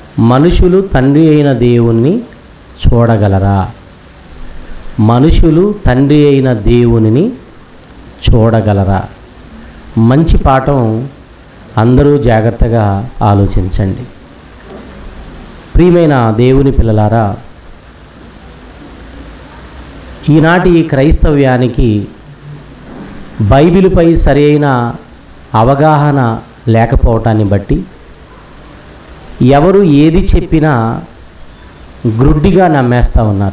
మనుషులు తండ్రి అయిన దేవుణ్ణి చూడగలరా మనుషులు తండ్రి అయిన దేవునిని చూడగలరా మంచి పాఠం అందరూ జాగ్రత్తగా ఆలోచించండి ప్రియమైన దేవుని పిల్లలారా ఈనాటి క్రైస్తవ్యానికి బైబిలుపై సరైన అవగాహన లేకపోవటాన్ని బట్టి ఎవరు ఏది చెప్పినా గ్రుడ్డిగా నమ్మేస్తూ ఉన్నారు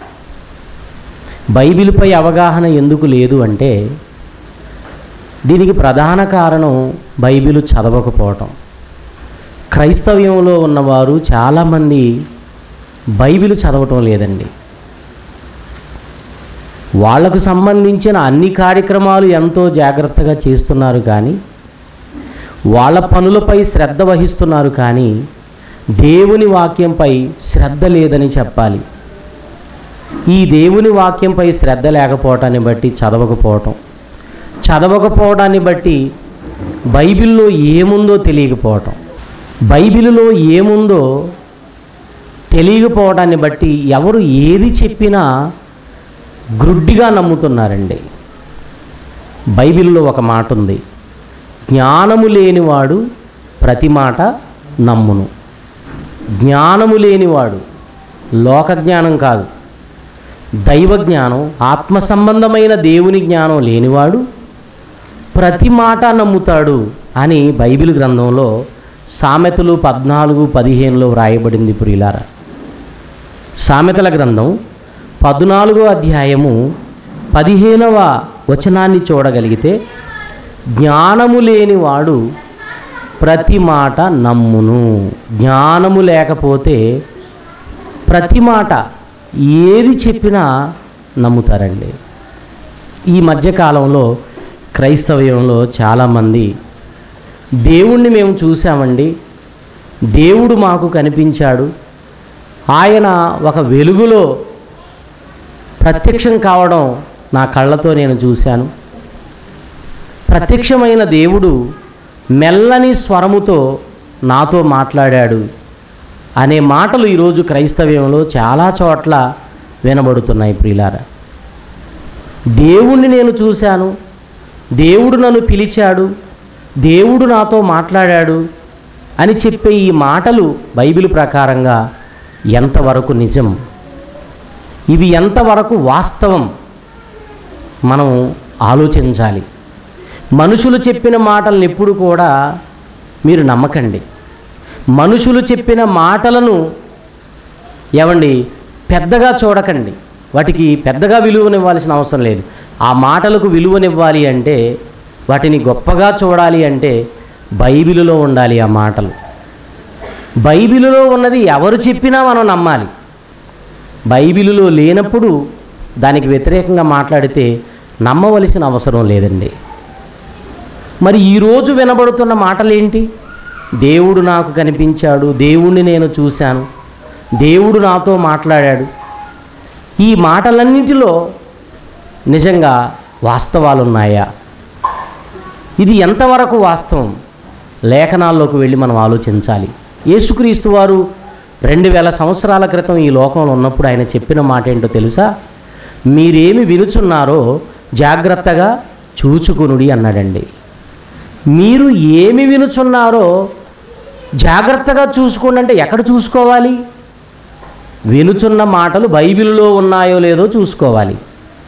బైబిల్పై అవగాహన ఎందుకు లేదు అంటే దీనికి ప్రధాన కారణం బైబిల్ చదవకపోవటం క్రైస్తవ్యంలో ఉన్నవారు చాలామంది బైబిల్ చదవటం లేదండి వాళ్లకు సంబంధించిన అన్ని కార్యక్రమాలు ఎంతో జాగ్రత్తగా చేస్తున్నారు కానీ వాళ్ళ పనులపై శ్రద్ధ వహిస్తున్నారు కానీ దేవుని వాక్యంపై శ్రద్ధ లేదని చెప్పాలి ఈ దేవుని వాక్యంపై శ్రద్ధ లేకపోవటాన్ని బట్టి చదవకపోవటం చదవకపోవడాన్ని బట్టి బైబిల్లో ఏముందో తెలియకపోవటం బైబిల్లో ఏముందో తెలియకపోవడాన్ని బట్టి ఎవరు ఏది చెప్పినా గ్రుడ్డిగా నమ్ముతున్నారండి బైబిల్లో ఒక మాట ఉంది జ్ఞానము లేనివాడు ప్రతి మాట నమ్మును జ్ఞానము లేనివాడు లోక జ్ఞానం కాదు దైవ జ్ఞానం ఆత్మ సంబంధమైన దేవుని జ్ఞానం లేనివాడు ప్రతి మాట నమ్ముతాడు అని బైబిల్ గ్రంథంలో సామెతలు పద్నాలుగు పదిహేనులో వ్రాయబడింది ప్రియులారా సామెతల గ్రంథం పద్నాలుగో అధ్యాయము పదిహేనవ వచనాన్ని చూడగలిగితే జ్ఞానము లేనివాడు ప్రతి మాట నమ్మును జ్ఞానము లేకపోతే ప్రతి మాట ఏది చెప్పినా నమ్ముతారండి ఈ మధ్యకాలంలో క్రైస్తవ్యంలో చాలామంది దేవుణ్ణి మేము చూసామండి దేవుడు మాకు కనిపించాడు ఆయన ఒక వెలుగులో ప్రత్యక్షం కావడం నా కళ్ళతో నేను చూశాను ప్రత్యక్షమైన దేవుడు మెల్లని స్వరముతో నాతో మాట్లాడాడు అనే మాటలు ఈరోజు క్రైస్తవ్యంలో చాలా చోట్ల వినబడుతున్నాయి ప్రియులారా దేవుణ్ణి నేను చూశాను దేవుడు నన్ను పిలిచాడు దేవుడు నాతో మాట్లాడాడు అని చెప్పే ఈ మాటలు బైబిల్ ప్రకారంగా ఎంతవరకు నిజం ఇవి ఎంతవరకు వాస్తవం మనం ఆలోచించాలి మనుషులు చెప్పిన మాటలను ఎప్పుడు కూడా మీరు నమ్మకండి మనుషులు చెప్పిన మాటలను ఏమండి పెద్దగా చూడకండి వాటికి పెద్దగా విలువనివ్వాల్సిన అవసరం లేదు ఆ మాటలకు విలువనివ్వాలి అంటే వాటిని గొప్పగా చూడాలి అంటే బైబిలులో ఉండాలి ఆ మాటలు బైబిలులో ఉన్నది ఎవరు చెప్పినా మనం నమ్మాలి బైబిలులో లేనప్పుడు దానికి వ్యతిరేకంగా మాట్లాడితే నమ్మవలసిన అవసరం లేదండి మరి ఈరోజు వినబడుతున్న మాటలేంటి దేవుడు నాకు కనిపించాడు దేవుణ్ణి నేను చూశాను దేవుడు నాతో మాట్లాడాడు ఈ మాటలన్నింటిలో నిజంగా వాస్తవాలు ఉన్నాయా ఇది ఎంతవరకు వాస్తవం లేఖనాల్లోకి వెళ్ళి మనం ఆలోచించాలి యేసుక్రీస్తు వారు రెండు వేల సంవత్సరాల క్రితం ఈ లోకంలో ఉన్నప్పుడు ఆయన చెప్పిన మాట ఏంటో తెలుసా మీరేమి వినుచున్నారో జాగ్రత్తగా చూచుకునుడి అన్నాడండి మీరు ఏమి వినుచున్నారో జాగ్రత్తగా చూసుకోండి అంటే ఎక్కడ చూసుకోవాలి వినుచున్న మాటలు బైబిల్లో ఉన్నాయో లేదో చూసుకోవాలి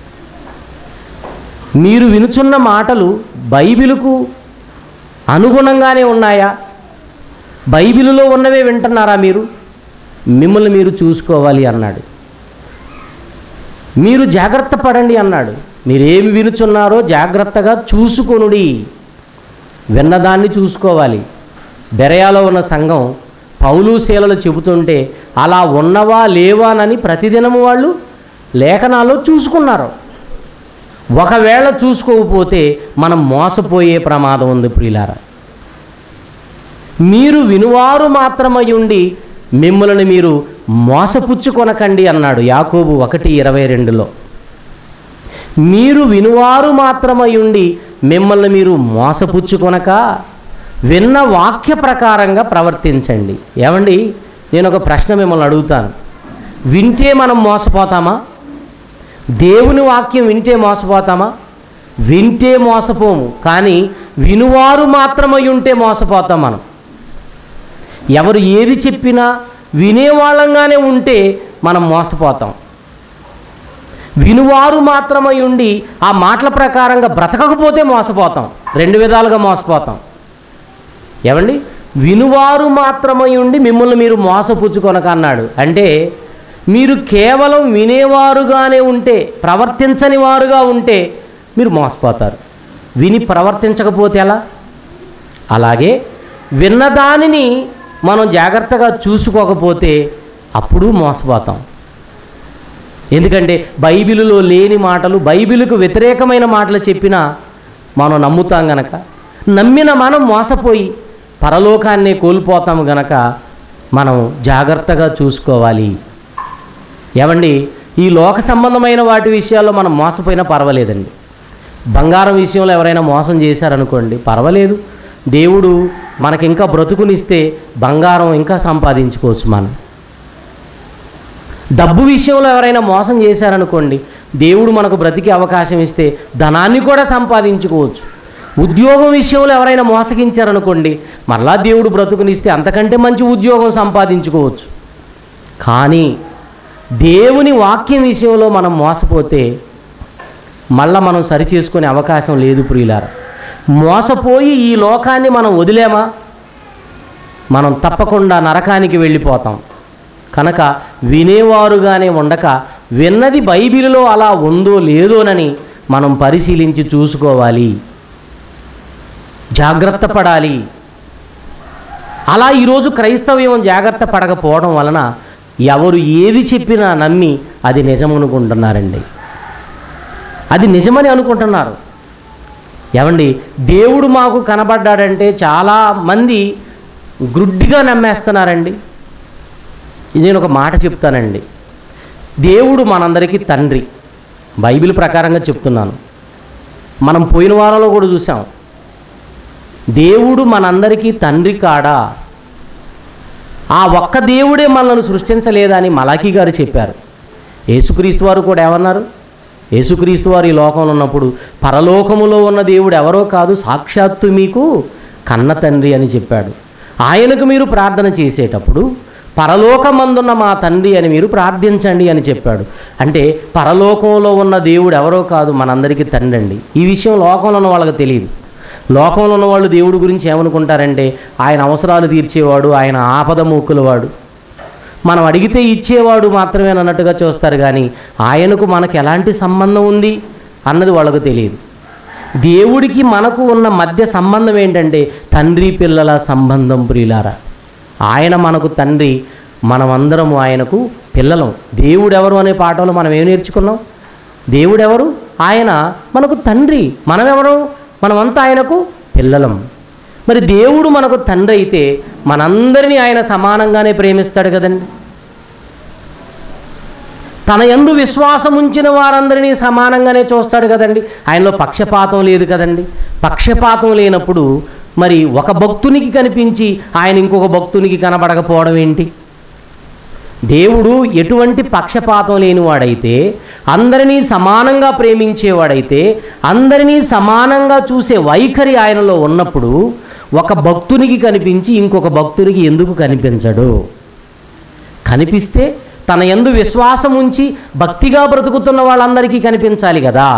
మీరు వినుచున్న మాటలు బైబిలుకు అనుగుణంగానే ఉన్నాయా బైబిలులో ఉన్నవే వింటున్నారా మీరు మిమ్మల్ని మీరు చూసుకోవాలి అన్నాడు మీరు జాగ్రత్త పడండి అన్నాడు మీరేమి వినుచున్నారో జాగ్రత్తగా చూసుకొనుడి విన్నదాన్ని చూసుకోవాలి బెరయాలో ఉన్న సంఘం పౌలు శీలలు చెబుతుంటే అలా ఉన్నవా లేవానని ప్రతిదినము వాళ్ళు లేఖనాల్లో చూసుకున్నారు ఒకవేళ చూసుకోకపోతే మనం మోసపోయే ప్రమాదం ఉంది ప్రియులారా మీరు వినువారు మాత్రమై ఉండి మిమ్మల్ని మీరు మోసపుచ్చుకొనకండి అన్నాడు యాకోబు ఒకటి ఇరవై రెండులో మీరు వినువారు మాత్రమై ఉండి మిమ్మల్ని మీరు మోసపుచ్చుకొనక విన్న వాక్య ప్రకారంగా ప్రవర్తించండి ఏమండి నేను ఒక ప్రశ్న మిమ్మల్ని అడుగుతాను వింటే మనం మోసపోతామా దేవుని వాక్యం వింటే మోసపోతామా వింటే మోసపోము కానీ వినువారు మాత్రమై ఉంటే మోసపోతాం మనం ఎవరు ఏది చెప్పినా వినేవాళ్ళంగానే ఉంటే మనం మోసపోతాం వినువారు మాత్రమై ఉండి ఆ మాటల ప్రకారంగా బ్రతకకపోతే మోసపోతాం రెండు విధాలుగా మోసపోతాం ఏమండి వినువారు మాత్రమై ఉండి మిమ్మల్ని మీరు మోసపుచ్చుకొనక అన్నాడు అంటే మీరు కేవలం వినేవారుగానే ఉంటే ప్రవర్తించని వారుగా ఉంటే మీరు మోసపోతారు విని ప్రవర్తించకపోతే ఎలా అలాగే విన్నదానిని మనం జాగ్రత్తగా చూసుకోకపోతే అప్పుడు మోసపోతాం ఎందుకంటే బైబిలులో లేని మాటలు బైబిలుకు వ్యతిరేకమైన మాటలు చెప్పినా మనం నమ్ముతాం గనక నమ్మిన మనం మోసపోయి పరలోకాన్నే కోల్పోతాము గనక మనం జాగ్రత్తగా చూసుకోవాలి ఏమండి ఈ లోక సంబంధమైన వాటి విషయాల్లో మనం మోసపోయినా పర్వాలేదండి బంగారం విషయంలో ఎవరైనా మోసం చేశారనుకోండి పర్వాలేదు దేవుడు మనకి ఇంకా బ్రతుకునిస్తే బంగారం ఇంకా సంపాదించుకోవచ్చు మనం డబ్బు విషయంలో ఎవరైనా మోసం చేశారనుకోండి దేవుడు మనకు బ్రతికే అవకాశం ఇస్తే ధనాన్ని కూడా సంపాదించుకోవచ్చు ఉద్యోగం విషయంలో ఎవరైనా మోసగించారనుకోండి మరలా దేవుడు బ్రతుకునిస్తే అంతకంటే మంచి ఉద్యోగం సంపాదించుకోవచ్చు కానీ దేవుని వాక్యం విషయంలో మనం మోసపోతే మళ్ళా మనం సరి చేసుకునే అవకాశం లేదు ప్రియులారా మోసపోయి ఈ లోకాన్ని మనం వదిలేమా మనం తప్పకుండా నరకానికి వెళ్ళిపోతాం కనుక వినేవారుగానే ఉండక విన్నది బైబిలులో అలా ఉందో లేదోనని మనం పరిశీలించి చూసుకోవాలి జాగ్రత్త పడాలి అలా ఈరోజు క్రైస్తవ్యం జాగ్రత్త పడకపోవడం వలన ఎవరు ఏది చెప్పినా నమ్మి అది నిజమనుకుంటున్నారండి అది నిజమని అనుకుంటున్నారు ఏమండి దేవుడు మాకు కనబడ్డాడంటే చాలా మంది గ్రుడ్డిగా నమ్మేస్తున్నారండి ఇది నేను ఒక మాట చెప్తానండి దేవుడు మనందరికీ తండ్రి బైబిల్ ప్రకారంగా చెప్తున్నాను మనం పోయిన వారంలో కూడా చూసాం దేవుడు మనందరికీ తండ్రి కాడా ఆ ఒక్క దేవుడే మనల్ని సృష్టించలేదా అని మలాఖీ గారు చెప్పారు యేసుక్రీస్తు వారు కూడా ఏమన్నారు యేసుక్రీస్తు వారు ఈ లోకంలో ఉన్నప్పుడు పరలోకములో ఉన్న దేవుడు ఎవరో కాదు సాక్షాత్తు మీకు కన్న తండ్రి అని చెప్పాడు ఆయనకు మీరు ప్రార్థన చేసేటప్పుడు పరలోకమందున్న మా తండ్రి అని మీరు ప్రార్థించండి అని చెప్పాడు అంటే పరలోకంలో ఉన్న దేవుడు ఎవరో కాదు మనందరికీ తండ్రి అండి ఈ విషయం లోకంలో ఉన్న వాళ్ళకి తెలియదు లోకంలో ఉన్న వాళ్ళు దేవుడి గురించి ఏమనుకుంటారంటే ఆయన అవసరాలు తీర్చేవాడు ఆయన ఆపద మూకులవాడు మనం అడిగితే ఇచ్చేవాడు మాత్రమే అన్నట్టుగా చూస్తారు కానీ ఆయనకు మనకు ఎలాంటి సంబంధం ఉంది అన్నది వాళ్ళకు తెలియదు దేవుడికి మనకు ఉన్న మధ్య సంబంధం ఏంటంటే తండ్రి పిల్లల సంబంధం ప్రియులారా ఆయన మనకు తండ్రి మనమందరము ఆయనకు పిల్లలం దేవుడెవరు అనే పాఠంలో మనం ఏం నేర్చుకున్నాం దేవుడెవరు ఆయన మనకు తండ్రి మనమెవరు మనమంతా ఆయనకు పిల్లలం మరి దేవుడు మనకు తండ్రి అయితే మనందరినీ ఆయన సమానంగానే ప్రేమిస్తాడు కదండి తన యందు విశ్వాసం ఉంచిన వారందరినీ సమానంగానే చూస్తాడు కదండి ఆయనలో పక్షపాతం లేదు కదండి పక్షపాతం లేనప్పుడు మరి ఒక భక్తునికి కనిపించి ఆయన ఇంకొక భక్తునికి కనబడకపోవడం ఏంటి దేవుడు ఎటువంటి పక్షపాతం లేనివాడైతే అందరినీ సమానంగా ప్రేమించేవాడైతే అందరినీ సమానంగా చూసే వైఖరి ఆయనలో ఉన్నప్పుడు ఒక భక్తునికి కనిపించి ఇంకొక భక్తునికి ఎందుకు కనిపించడు కనిపిస్తే తన యందు విశ్వాసం ఉంచి భక్తిగా బ్రతుకుతున్న వాళ్ళందరికీ కనిపించాలి కదా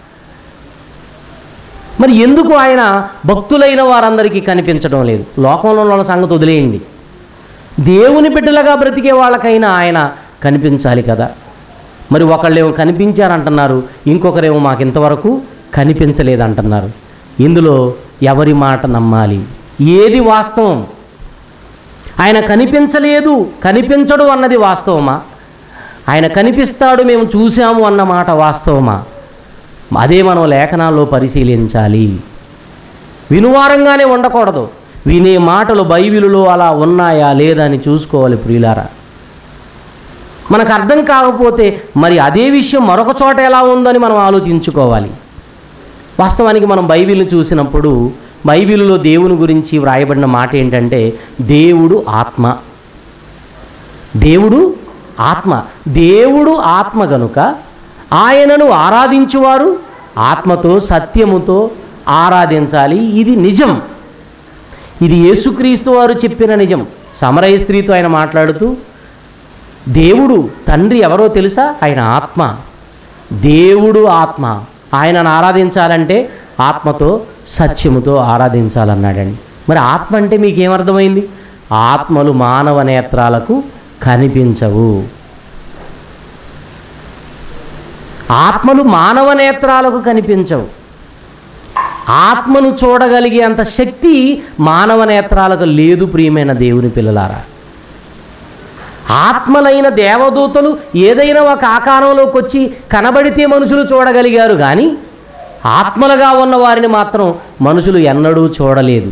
మరి ఎందుకు ఆయన భక్తులైన వారందరికీ కనిపించడం లేదు లోకంలో ఉన్న సంగతి వదిలేయండి దేవుని బిడ్డలుగా బ్రతికే వాళ్ళకైనా ఆయన కనిపించాలి కదా మరి ఒకళ్ళేమో కనిపించారంటున్నారు ఇంకొకరేమో మాకు ఇంతవరకు కనిపించలేదంటున్నారు ఇందులో ఎవరి మాట నమ్మాలి ఏది వాస్తవం ఆయన కనిపించలేదు కనిపించడు అన్నది వాస్తవమా ఆయన కనిపిస్తాడు మేము చూసాము అన్న మాట వాస్తవమా అదే మనం లేఖనాల్లో పరిశీలించాలి వినువారంగానే ఉండకూడదు వినే మాటలు బైబిలులో అలా ఉన్నాయా లేదా అని చూసుకోవాలి ప్రియులారా మనకు అర్థం కాకపోతే మరి అదే విషయం మరొక చోట ఎలా ఉందని మనం ఆలోచించుకోవాలి వాస్తవానికి మనం బైబిల్ని చూసినప్పుడు బైబిల్లో దేవుని గురించి వ్రాయబడిన మాట ఏంటంటే దేవుడు ఆత్మ దేవుడు ఆత్మ దేవుడు ఆత్మ గనుక ఆయనను ఆరాధించువారు ఆత్మతో సత్యముతో ఆరాధించాలి ఇది నిజం ఇది యేసుక్రీస్తు వారు చెప్పిన నిజం సమరయ స్త్రీతో ఆయన మాట్లాడుతూ దేవుడు తండ్రి ఎవరో తెలుసా ఆయన ఆత్మ దేవుడు ఆత్మ ఆయనను ఆరాధించాలంటే ఆత్మతో సత్యముతో ఆరాధించాలన్నాడండి మరి ఆత్మ అంటే మీకు ఏమర్థమైంది ఆత్మలు మానవ నేత్రాలకు కనిపించవు ఆత్మలు మానవ నేత్రాలకు కనిపించవు ఆత్మను చూడగలిగే అంత శక్తి మానవ నేత్రాలకు లేదు ప్రియమైన దేవుని పిల్లలారా ఆత్మలైన దేవదూతలు ఏదైనా ఒక ఆకారంలోకి వచ్చి కనబడితే మనుషులు చూడగలిగారు కానీ ఆత్మలుగా ఉన్న వారిని మాత్రం మనుషులు ఎన్నడూ చూడలేదు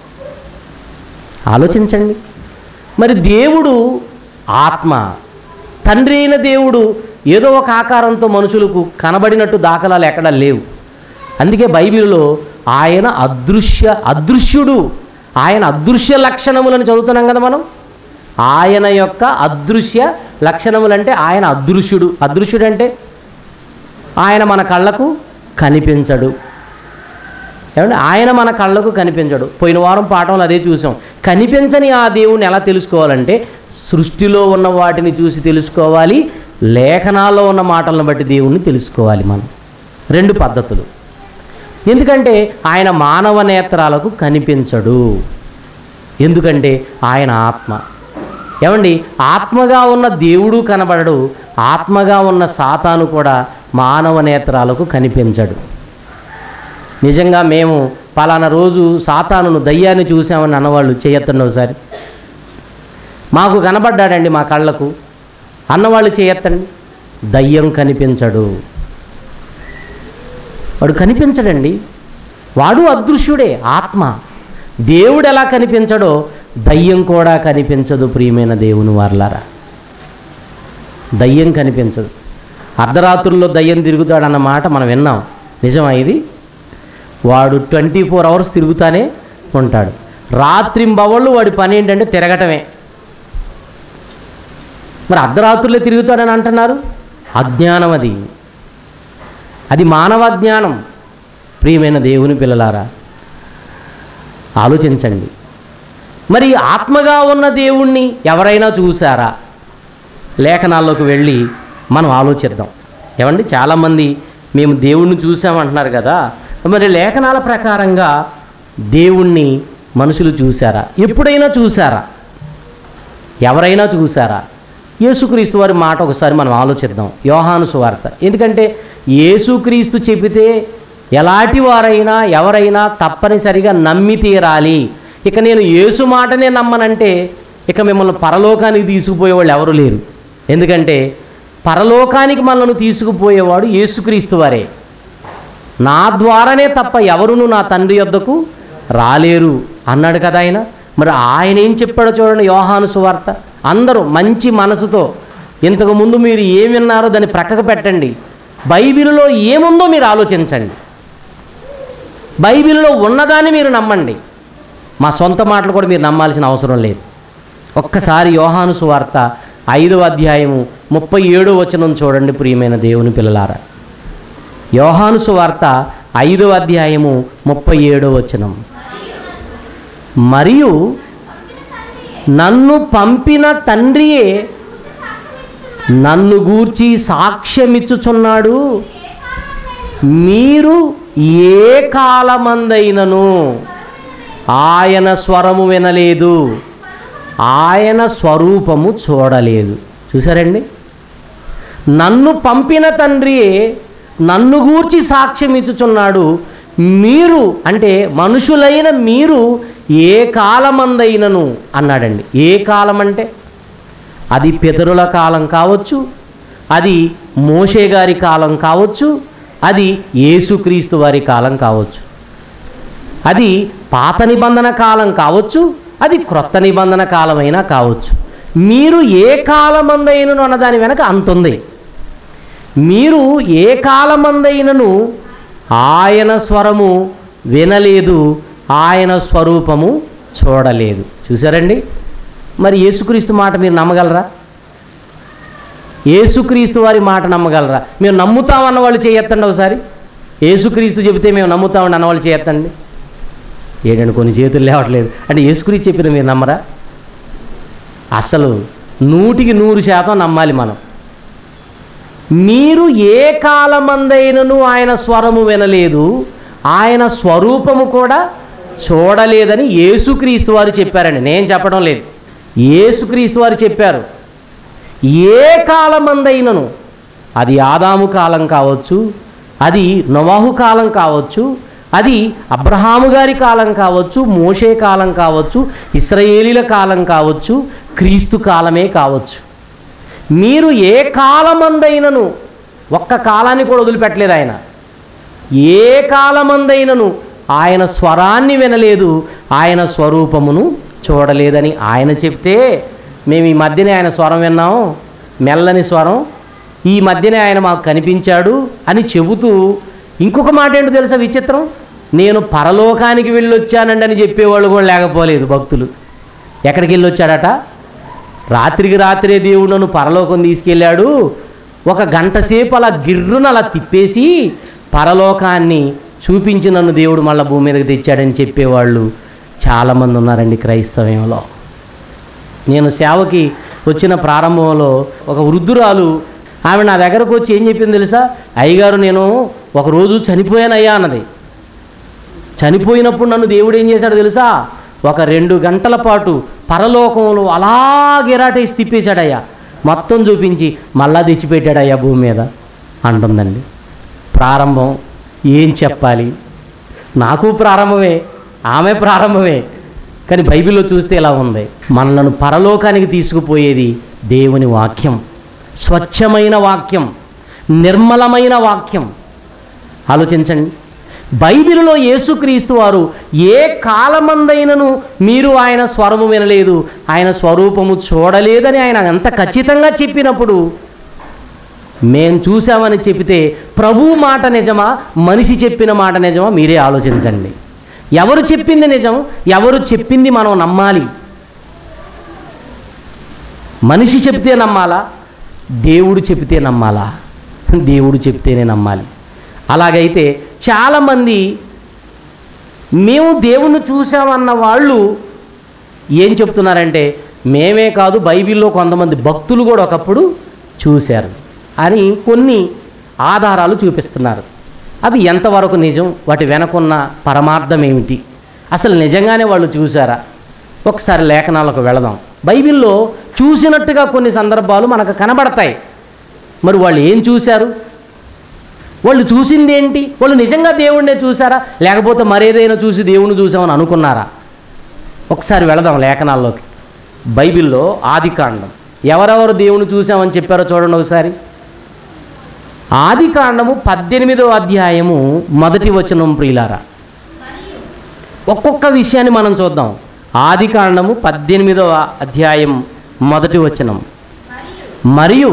ఆలోచించండి మరి దేవుడు ఆత్మ తండ్రి అయిన దేవుడు ఏదో ఒక ఆకారంతో మనుషులకు కనబడినట్టు దాఖలాలు ఎక్కడా లేవు అందుకే బైబిల్లో ఆయన అదృశ్య అదృశ్యుడు ఆయన అదృశ్య లక్షణములను చదువుతున్నాం కదా మనం ఆయన యొక్క అదృశ్య లక్షణములంటే ఆయన అదృశ్యుడు అదృశ్యుడు అంటే ఆయన మన కళ్ళకు కనిపించడు ఏమంటే ఆయన మన కళ్ళకు కనిపించడు పోయిన వారం పాఠంలో అదే చూసాం కనిపించని ఆ దేవుణ్ణి ఎలా తెలుసుకోవాలంటే సృష్టిలో ఉన్న వాటిని చూసి తెలుసుకోవాలి లేఖనాల్లో ఉన్న మాటలను బట్టి దేవుణ్ణి తెలుసుకోవాలి మనం రెండు పద్ధతులు ఎందుకంటే ఆయన మానవ నేత్రాలకు కనిపించడు ఎందుకంటే ఆయన ఆత్మ ఏమండి ఆత్మగా ఉన్న దేవుడు కనబడడు ఆత్మగా ఉన్న సాతాను కూడా మానవ నేత్రాలకు కనిపించడు నిజంగా మేము పలానా రోజు సాతానును దయ్యాన్ని చూసామని అన్నవాళ్ళు చేయొత్తండి ఒకసారి మాకు కనబడ్డాడండి మా కళ్ళకు అన్నవాళ్ళు చేయొత్తండి దయ్యం కనిపించడు వాడు కనిపించడండి వాడు అదృశ్యుడే ఆత్మ దేవుడు ఎలా కనిపించడో దయ్యం కూడా కనిపించదు ప్రియమైన దేవుని వార్లారా దయ్యం కనిపించదు అర్ధరాత్రుల్లో దయ్యం తిరుగుతాడన్న మాట మనం విన్నాం నిజమా ఇది వాడు ట్వంటీ ఫోర్ అవర్స్ తిరుగుతానే ఉంటాడు రాత్రింబవళ్ళు వాడి పని ఏంటంటే తిరగటమే మరి అర్ధరాత్రులే తిరుగుతాడని అంటున్నారు అజ్ఞానం అది అది మానవ జ్ఞానం ప్రియమైన దేవుని పిల్లలారా ఆలోచించండి మరి ఆత్మగా ఉన్న దేవుణ్ణి ఎవరైనా చూసారా లేఖనాల్లోకి వెళ్ళి మనం ఆలోచిద్దాం ఏమండి చాలామంది మేము దేవుణ్ణి చూసామంటున్నారు కదా మరి లేఖనాల ప్రకారంగా దేవుణ్ణి మనుషులు చూసారా ఎప్పుడైనా చూసారా ఎవరైనా చూసారా యేసుక్రీస్తు వారి మాట ఒకసారి మనం ఆలోచిద్దాం యోహాను సువార్త ఎందుకంటే యేసుక్రీస్తు చెబితే ఎలాంటి వారైనా ఎవరైనా తప్పనిసరిగా నమ్మి తీరాలి ఇక నేను యేసు మాటనే నమ్మనంటే ఇక మిమ్మల్ని పరలోకానికి తీసుకుపోయేవాళ్ళు ఎవరు లేరు ఎందుకంటే పరలోకానికి మనల్ని తీసుకుపోయేవాడు యేసుక్రీస్తు వారే నా ద్వారానే తప్ప ఎవరును నా తండ్రి యొద్దకు రాలేరు అన్నాడు కదా ఆయన మరి ఆయన ఏం చెప్పాడో చూడండి యోహాను సువార్త అందరూ మంచి మనసుతో ఇంతకు ముందు మీరు ఏం విన్నారో దాన్ని ప్రక్కకు పెట్టండి బైబిల్లో ఏముందో మీరు ఆలోచించండి బైబిల్లో ఉన్నదాన్ని మీరు నమ్మండి మా సొంత మాటలు కూడా మీరు నమ్మాల్సిన అవసరం లేదు ఒక్కసారి యోహాను సువార్త ఐదవ అధ్యాయము ముప్పై ఏడో వచనం చూడండి ప్రియమైన దేవుని పిల్లలారా యోహాను సువార్త ఐదవ అధ్యాయము ముప్పై ఏడో వచనం మరియు నన్ను పంపిన తండ్రియే నన్ను గూర్చి సాక్ష్యమిచ్చుచున్నాడు మీరు ఏ కాలమందైనను ఆయన స్వరము వినలేదు ఆయన స్వరూపము చూడలేదు చూసారండి నన్ను పంపిన తండ్రియే నన్ను గూర్చి సాక్ష్యం ఇచ్చుచున్నాడు మీరు అంటే మనుషులైన మీరు ఏ కాలమందైనను అన్నాడండి ఏ కాలం అంటే అది పితరుల కాలం కావచ్చు అది మోషే గారి కాలం కావచ్చు అది యేసుక్రీస్తు వారి కాలం కావచ్చు అది పాత నిబంధన కాలం కావచ్చు అది క్రొత్త నిబంధన కాలమైనా కావచ్చు మీరు ఏ కాలమందైనను అన్న దాని వెనక అంతుంది మీరు ఏ కాలమందైనను ఆయన స్వరము వినలేదు ఆయన స్వరూపము చూడలేదు చూసారండి మరి యేసుక్రీస్తు మాట మీరు నమ్మగలరా యేసుక్రీస్తు వారి మాట నమ్మగలరా మేము నమ్ముతామన్న వాళ్ళు చేయొత్తండి ఒకసారి యేసుక్రీస్తు చెబితే మేము నమ్ముతామని అన్నవాళ్ళు చేయొత్తండి ఏంటంటే కొన్ని చేతులు లేవట్లేదు అంటే యేసుక్రీస్తు చెప్పిన మీరు నమ్మరా అసలు నూటికి నూరు శాతం నమ్మాలి మనం మీరు ఏ కాలమందైనను ఆయన స్వరము వినలేదు ఆయన స్వరూపము కూడా చూడలేదని యేసుక్రీస్తు వారు చెప్పారండి నేను చెప్పడం లేదు యేసుక్రీస్తు వారు చెప్పారు ఏ కాలమందైనను అది ఆదాము కాలం కావచ్చు అది నవాహు కాలం కావచ్చు అది అబ్రహాము గారి కాలం కావచ్చు మోషే కాలం కావచ్చు ఇస్రాయేలీల కాలం కావచ్చు క్రీస్తు కాలమే కావచ్చు మీరు ఏ కాలమందైనను ఒక్క కాలాన్ని కూడా వదిలిపెట్టలేదు ఆయన ఏ కాలమందైనను ఆయన స్వరాన్ని వినలేదు ఆయన స్వరూపమును చూడలేదని ఆయన చెప్తే మేము ఈ మధ్యనే ఆయన స్వరం విన్నాం మెల్లని స్వరం ఈ మధ్యనే ఆయన మాకు కనిపించాడు అని చెబుతూ ఇంకొక మాట ఏంటో తెలుసా విచిత్రం నేను పరలోకానికి వెళ్ళొచ్చానండి అని చెప్పేవాళ్ళు కూడా లేకపోలేదు భక్తులు ఎక్కడికి వెళ్ళొచ్చాడట రాత్రికి రాత్రే దేవుడు నన్ను పరలోకం తీసుకెళ్ళాడు ఒక గంట సేపు అలా గిర్రున అలా తిప్పేసి పరలోకాన్ని చూపించి నన్ను దేవుడు మళ్ళీ భూమి మీదకి తెచ్చాడని చెప్పేవాళ్ళు చాలామంది ఉన్నారండి క్రైస్తవ్యంలో నేను సేవకి వచ్చిన ప్రారంభంలో ఒక వృద్ధురాలు ఆమె నా దగ్గరకు వచ్చి ఏం చెప్పింది తెలుసా అయ్యగారు నేను ఒకరోజు చనిపోయానయ్యా అన్నది చనిపోయినప్పుడు నన్ను దేవుడు ఏం చేశాడు తెలుసా ఒక రెండు గంటల పాటు పరలోకంలో అలా గిరాటేసి తిప్పేశాడయ్యా మొత్తం చూపించి మళ్ళా తెచ్చిపెట్టాడయ్యా భూమి మీద అంటుందండి ప్రారంభం ఏం చెప్పాలి నాకు ప్రారంభమే ఆమె ప్రారంభమే కానీ బైబిల్లో చూస్తే ఇలా ఉంది మనలను పరలోకానికి తీసుకుపోయేది దేవుని వాక్యం స్వచ్ఛమైన వాక్యం నిర్మలమైన వాక్యం ఆలోచించండి బైబిల్లో యేసుక్రీస్తు వారు ఏ కాలమందైనను మీరు ఆయన స్వరము వినలేదు ఆయన స్వరూపము చూడలేదని ఆయన అంత ఖచ్చితంగా చెప్పినప్పుడు మేం చూసామని చెబితే ప్రభు మాట నిజమా మనిషి చెప్పిన మాట నిజమా మీరే ఆలోచించండి ఎవరు చెప్పింది నిజం ఎవరు చెప్పింది మనం నమ్మాలి మనిషి చెప్తే నమ్మాలా దేవుడు చెప్తే నమ్మాలా దేవుడు చెప్తేనే నమ్మాలి అలాగైతే చాలామంది మేము దేవుణ్ణి చూసామన్న వాళ్ళు ఏం చెప్తున్నారంటే మేమే కాదు బైబిల్లో కొంతమంది భక్తులు కూడా ఒకప్పుడు చూశారు అని కొన్ని ఆధారాలు చూపిస్తున్నారు అవి ఎంతవరకు నిజం వాటి వెనకున్న పరమార్థం ఏమిటి అసలు నిజంగానే వాళ్ళు చూసారా ఒకసారి లేఖనాలకు వెళదాం బైబిల్లో చూసినట్టుగా కొన్ని సందర్భాలు మనకు కనబడతాయి మరి వాళ్ళు ఏం చూశారు వాళ్ళు చూసింది ఏంటి వాళ్ళు నిజంగా దేవుణ్ణే చూసారా లేకపోతే మరేదైనా చూసి దేవుణ్ణి చూసామని అనుకున్నారా ఒకసారి వెళదాం లేఖనాల్లోకి బైబిల్లో ఆది కాండం ఎవరెవరు దేవుని చూసామని చెప్పారో చూడండి ఒకసారి ఆది కాండము పద్దెనిమిదో అధ్యాయము మొదటి వచనం ప్రియులారా ఒక్కొక్క విషయాన్ని మనం చూద్దాం ఆది కాండము పద్దెనిమిదవ అధ్యాయం మొదటి వచనం మరియు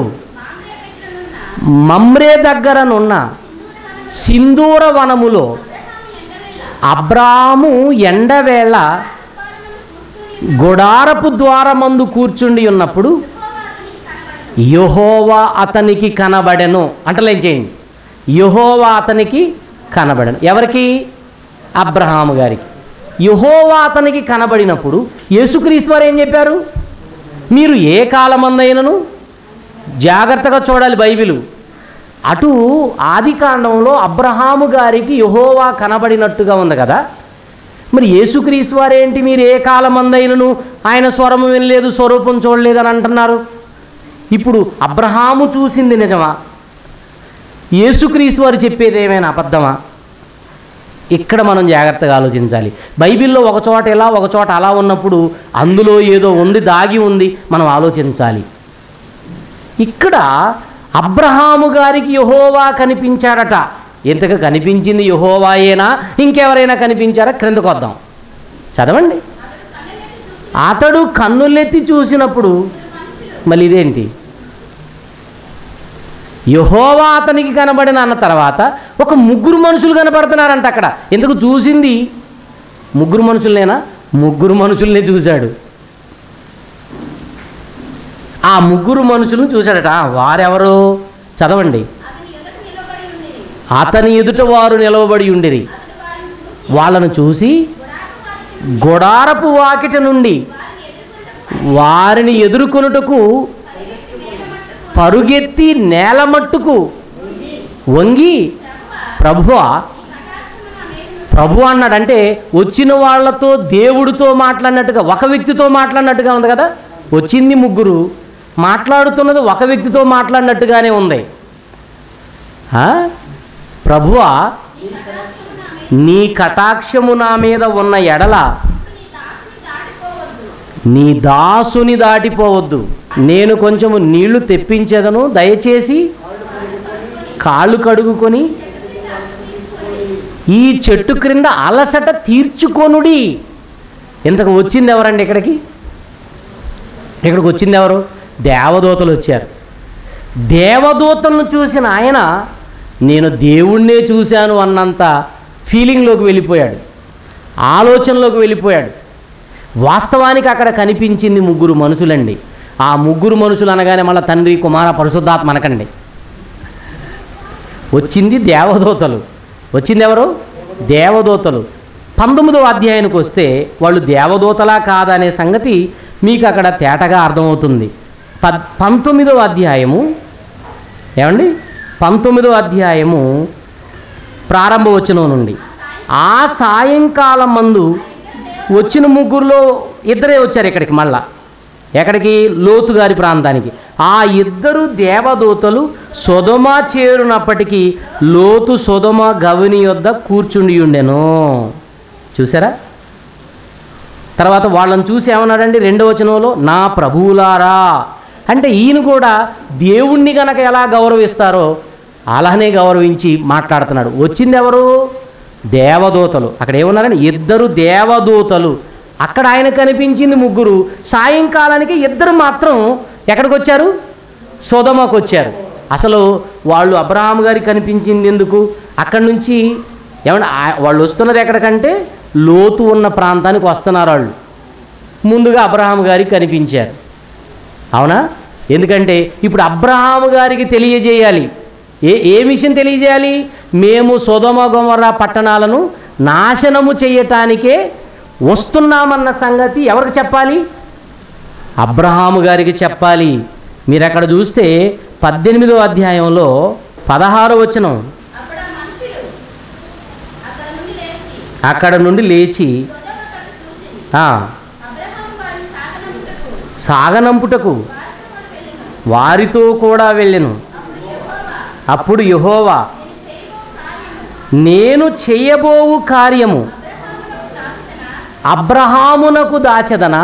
మమ్రే దగ్గరనున్న సింధూర వనములో అబ్రాము ఎండవేళ గుడారపు ద్వారమందు కూర్చుండి ఉన్నప్పుడు యహోవా అతనికి కనబడెను అంటలేం చేయండి యహోవా అతనికి కనబడను ఎవరికి అబ్రహాము గారికి యహోవా అతనికి కనబడినప్పుడు యేసుక్రీస్తు వారు ఏం చెప్పారు మీరు ఏ కాలమందైనను జాగ్రత్తగా చూడాలి బైబిలు అటు ఆది కాండంలో అబ్రహాము గారికి యహోవా కనబడినట్టుగా ఉంది కదా మరి యేసుక్రీస్తు వారేంటి మీరు ఏ కాలమందైనను ఆయన స్వరము వినలేదు స్వరూపం చూడలేదు అని అంటున్నారు ఇప్పుడు అబ్రహాము చూసింది నిజమా యేసుక్రీస్తు వారు చెప్పేది ఏమైనా అబద్ధమా ఇక్కడ మనం జాగ్రత్తగా ఆలోచించాలి బైబిల్లో ఒక చోట ఎలా ఒక చోట అలా ఉన్నప్పుడు అందులో ఏదో ఉంది దాగి ఉంది మనం ఆలోచించాలి ఇక్కడ అబ్రహాము గారికి యహోవా కనిపించాడట ఇంతగా కనిపించింది యహోవాయేనా ఇంకెవరైనా కనిపించారా క్రిందకు వద్దాం చదవండి అతడు కన్నులెత్తి చూసినప్పుడు మళ్ళీ ఇదేంటి యహోవా అతనికి కనబడిన అన్న తర్వాత ఒక ముగ్గురు మనుషులు కనబడుతున్నారంట అక్కడ ఎందుకు చూసింది ముగ్గురు మనుషులనేనా ముగ్గురు మనుషుల్నే చూశాడు ఆ ముగ్గురు మనుషులు చూశాడట "ఆ, వారెవరు చదవండి అతని ఎదుట వారు నిలవబడి ఉండిరి వాళ్ళను చూసి గొడారపు వాకిట నుండి వారిని ఎదుర్కొనుటకు పరుగెత్తి నేల మట్టుకు వంగి ప్రభువా ప్రభు అన్నాడంటే వచ్చిన వాళ్ళతో దేవుడితో మాట్లాడినట్టుగా ఒక వ్యక్తితో మాట్లాడినట్టుగా ఉంది కదా వచ్చింది ముగ్గురు మాట్లాడుతున్నది ఒక వ్యక్తితో మాట్లాడినట్టుగానే ఉంది ఆ? ప్రభువా నీ కటాక్షము నా మీద ఉన్న ఎడల నీ దాసుని దాటిపోవద్దు నేను కొంచెము నీళ్లు తెప్పించేదను దయచేసి కాళ్ళు కడుగుకొని ఈ చెట్టు క్రింద అలసట తీర్చుకొనుడి ఇంతకు వచ్చింది ఎవరండి ఇక్కడికి ఇక్కడికి వచ్చింది ఎవరు దేవదూతలు వచ్చారు దేవదూతలను చూసిన ఆయన నేను దేవుణ్ణే చూశాను అన్నంత ఫీలింగ్లోకి వెళ్ళిపోయాడు ఆలోచనలోకి వెళ్ళిపోయాడు వాస్తవానికి అక్కడ కనిపించింది ముగ్గురు మనుషులండి ఆ ముగ్గురు మనుషులు అనగానే మళ్ళీ తండ్రి కుమార పరిశుద్ధాత్మ అనకండి వచ్చింది దేవదూతలు వచ్చింది ఎవరు దేవదూతలు పంతొమ్మిదవ అధ్యాయానికి వస్తే వాళ్ళు దేవదూతలా కాదనే సంగతి మీకు అక్కడ తేటగా అర్థమవుతుంది పద్ పంతొమ్మిదవ అధ్యాయము ఏమండి పంతొమ్మిదవ అధ్యాయము ప్రారంభ వచనం నుండి ఆ సాయంకాలం మందు వచ్చిన ముగ్గురులో ఇద్దరే వచ్చారు ఇక్కడికి మళ్ళా ఎక్కడికి లోతు గారి ప్రాంతానికి ఆ ఇద్దరు దేవదూతలు సొదమ చేరునప్పటికీ లోతు సొదమ గవిని యొద్ద కూర్చుండి ఉండెను చూసారా తర్వాత వాళ్ళని చూసి ఏమన్నాడండి రెండవ వచనంలో నా ప్రభువులారా అంటే ఈయన కూడా దేవుణ్ణి గనక ఎలా గౌరవిస్తారో అలానే గౌరవించి మాట్లాడుతున్నాడు వచ్చింది ఎవరు దేవదూతలు అక్కడ ఏమన్నారండి ఇద్దరు దేవదూతలు అక్కడ ఆయన కనిపించింది ముగ్గురు సాయంకాలానికి ఇద్దరు మాత్రం ఎక్కడికి వచ్చారు సోదమకు వచ్చారు అసలు వాళ్ళు అబ్రహాం గారికి కనిపించింది ఎందుకు అక్కడి నుంచి ఏమన్నా ఆ- వాళ్ళు వస్తున్నది ఎక్కడికంటే లోతు ఉన్న ప్రాంతానికి వస్తున్నారు వాళ్ళు ముందుగా అబ్రహాం గారికి కనిపించారు అవునా ఎందుకంటే ఇప్పుడు అబ్రహాం గారికి తెలియజేయాలి ఏ ఏ విషయం తెలియజేయాలి మేము సోదమ గొమర్రా పట్టణాలను నాశనము చేయటానికే వస్తున్నామన్న సంగతి ఎవరికి చెప్పాలి అబ్రహాము గారికి చెప్పాలి మీరు అక్కడ చూస్తే పద్దెనిమిదో అధ్యాయంలో పదహారు వచనం అక్కడ నుండి లేచి ఆ, సాగనంపుటకు వారితో కూడా వెళ్ళెను అప్పుడు యహోవా నేను చేయబోవు కార్యము అబ్రహామునకు దాచదనా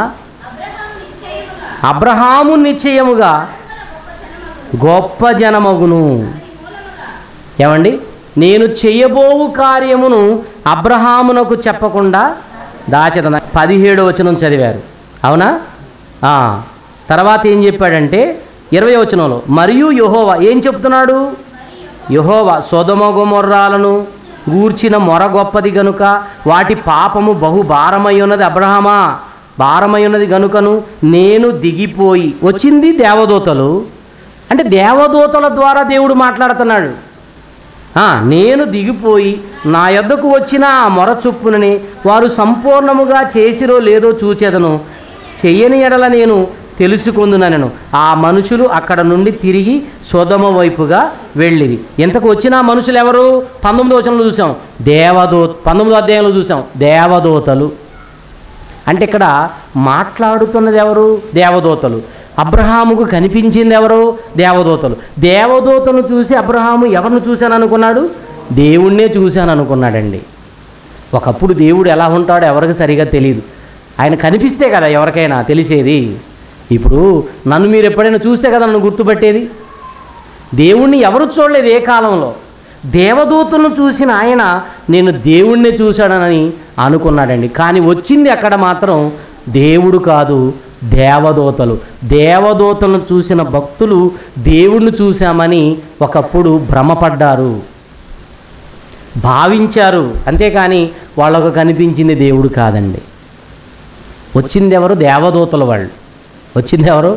అబ్రహాము నిశ్చయముగా గొప్ప జనమగును ఏమండి నేను చేయబోవు కార్యమును అబ్రహామునకు చెప్పకుండా దాచదన పదిహేడు వచనం చదివారు అవునా ఆ, తర్వాత ఏం చెప్పాడంటే ఇరవై వచనంలో మరియు యహోవా ఏం చెప్తున్నాడు యహోవా సొదమగుమొర్రాలను గూర్చిన మొర గొప్పది గనుక వాటి పాపము బహు భారమై ఉన్నది అబ్రహమా భారమై ఉన్నది గనుకను నేను దిగిపోయి వచ్చింది దేవదూతలు అంటే దేవదూతల ద్వారా దేవుడు మాట్లాడుతున్నాడు ఆ, నేను దిగిపోయి నా యొద్దకు వచ్చిన ఆ మొర చొప్పునని వారు సంపూర్ణముగా చేసిరో లేదో చూచేదను చెయ్యని ఎడల నేను తెలుసుకుందునను ఆ మనుషులు అక్కడ నుండి తిరిగి సోదమ వైపుగా వెళ్ళిరి ఎంతకు వచ్చిన ఆ మనుషులు ఎవరు పంతొమ్మిదో వచనంలో చూసాం దేవదూ పంతొమ్మిదో అధ్యాయంలో చూసాం దేవదూతలు అంటే ఇక్కడ మాట్లాడుతున్నది ఎవరు దేవదూతలు అబ్రహాముకు కనిపించింది ఎవరు దేవదూతలు దేవదూతను చూసి అబ్రహాము ఎవరిని చూశాను అనుకున్నాడు దేవుణ్ణే చూశాను అనుకున్నాడండి ఒకప్పుడు దేవుడు ఎలా ఉంటాడో ఎవరికి సరిగా తెలియదు ఆయన కనిపిస్తే కదా ఎవరికైనా తెలిసేది ఇప్పుడు నన్ను మీరు ఎప్పుడైనా చూస్తే కదా నన్ను గుర్తుపట్టేది దేవుణ్ణి ఎవరు చూడలేదు ఏ కాలంలో దేవదూతలను చూసిన ఆయన నేను దేవుణ్ణి చూశాడనని అనుకున్నాడండి కానీ వచ్చింది అక్కడ మాత్రం దేవుడు కాదు దేవదూతలు దేవదూతలను చూసిన భక్తులు దేవుణ్ణి చూశామని ఒకప్పుడు భ్రమపడ్డారు భావించారు అంతేకాని వాళ్ళకు కనిపించింది దేవుడు కాదండి వచ్చింది ఎవరు దేవదూతల వాళ్ళు వచ్చింది ఎవరు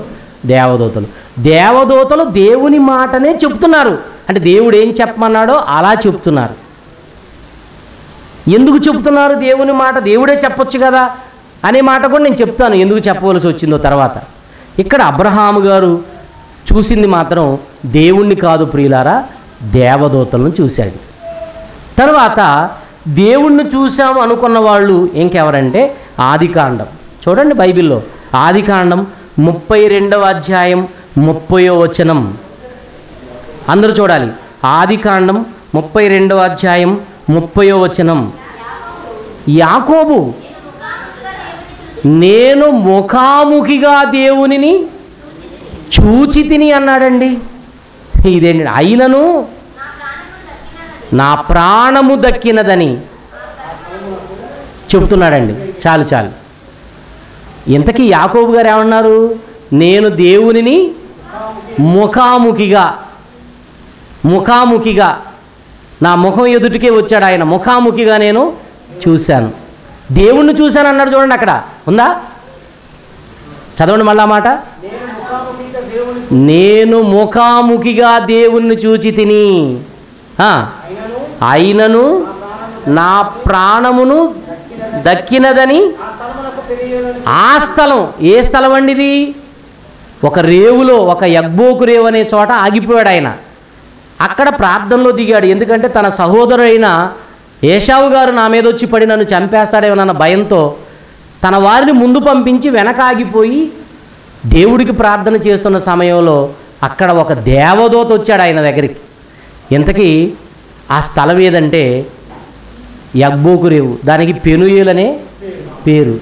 దేవదూతలు దేవదూతలు దేవుని మాటనే చెప్తున్నారు అంటే దేవుడు ఏం చెప్పమన్నాడో అలా చెప్తున్నారు ఎందుకు చెప్తున్నారు దేవుని మాట దేవుడే చెప్పొచ్చు కదా అనే మాట కూడా నేను చెప్తాను ఎందుకు చెప్పవలసి వచ్చిందో తర్వాత ఇక్కడ అబ్రహాము గారు చూసింది మాత్రం దేవుణ్ణి కాదు ప్రియులారా దేవదూతలను చూశాడు తర్వాత దేవుణ్ణి చూసాము అనుకున్న వాళ్ళు ఇంకెవరంటే ఆదికాండం చూడండి బైబిల్లో ఆదికాండం ముప్పై రెండవ అధ్యాయం ముప్పయో వచనం అందరూ చూడాలి ఆదికాండం ముప్పై రెండవ అధ్యాయం ముప్పయో వచనం యాకోబు నేను ముఖాముఖిగా దేవునిని చూచి తిని అన్నాడండి ఇదేంటి అయినను నా ప్రాణము దక్కినదని చెప్తున్నాడండి చాలు చాలు ఇంతకీ యాకోబు గారు ఏమన్నారు నేను దేవునిని ముఖాముఖిగా ముఖాముఖిగా నా ముఖం ఎదుటికే వచ్చాడు ఆయన ముఖాముఖిగా నేను చూశాను దేవుణ్ణి చూశాను అన్నాడు చూడండి అక్కడ ఉందా చదవండి మళ్ళా మాట నేను ముఖాముఖిగా దేవుణ్ణి చూచి తిని ఆ, అయినను నా ప్రాణమును దక్కినదని ఆ స్థలం ఏ స్థలం అండి ఇది ఒక రేవులో ఒక యగ్బోకు రేవు అనే చోట ఆగిపోయాడు ఆయన అక్కడ ప్రార్థనలో దిగాడు ఎందుకంటే తన సహోదరుడైన ఏషావు గారు నా మీద వచ్చి పడి నన్ను చంపేస్తాడేమోనన్న భయంతో తన వారిని ముందు పంపించి వెనక ఆగిపోయి దేవుడికి ప్రార్థన చేస్తున్న సమయంలో అక్కడ ఒక దేవదూత వచ్చాడు ఆయన దగ్గరికి ఇంతకీ ఆ స్థలం ఏదంటే యగ్బోకు రేవు దానికి పెనుయేలనే పేరు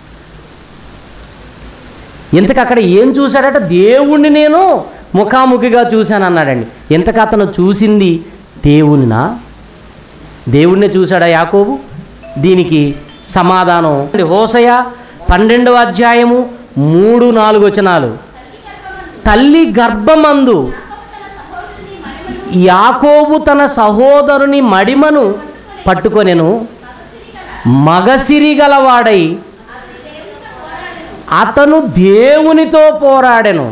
ఇంతకు అక్కడ ఏం చూశాడట దేవుణ్ణి నేను ముఖాముఖిగా చూశాను అన్నాడండి ఇంతకు అతను చూసింది దేవునినా దేవుణ్ణి చూశాడా యాకోబు దీనికి సమాధానం హోసయ పన్నెండవ అధ్యాయము మూడు నాలుగు వచనాలు తల్లి గర్భమందు యాకోబు తన సహోదరుని మడిమను పట్టుకొనెను మగసిరి గలవాడై అతను దేవునితో పోరాడెను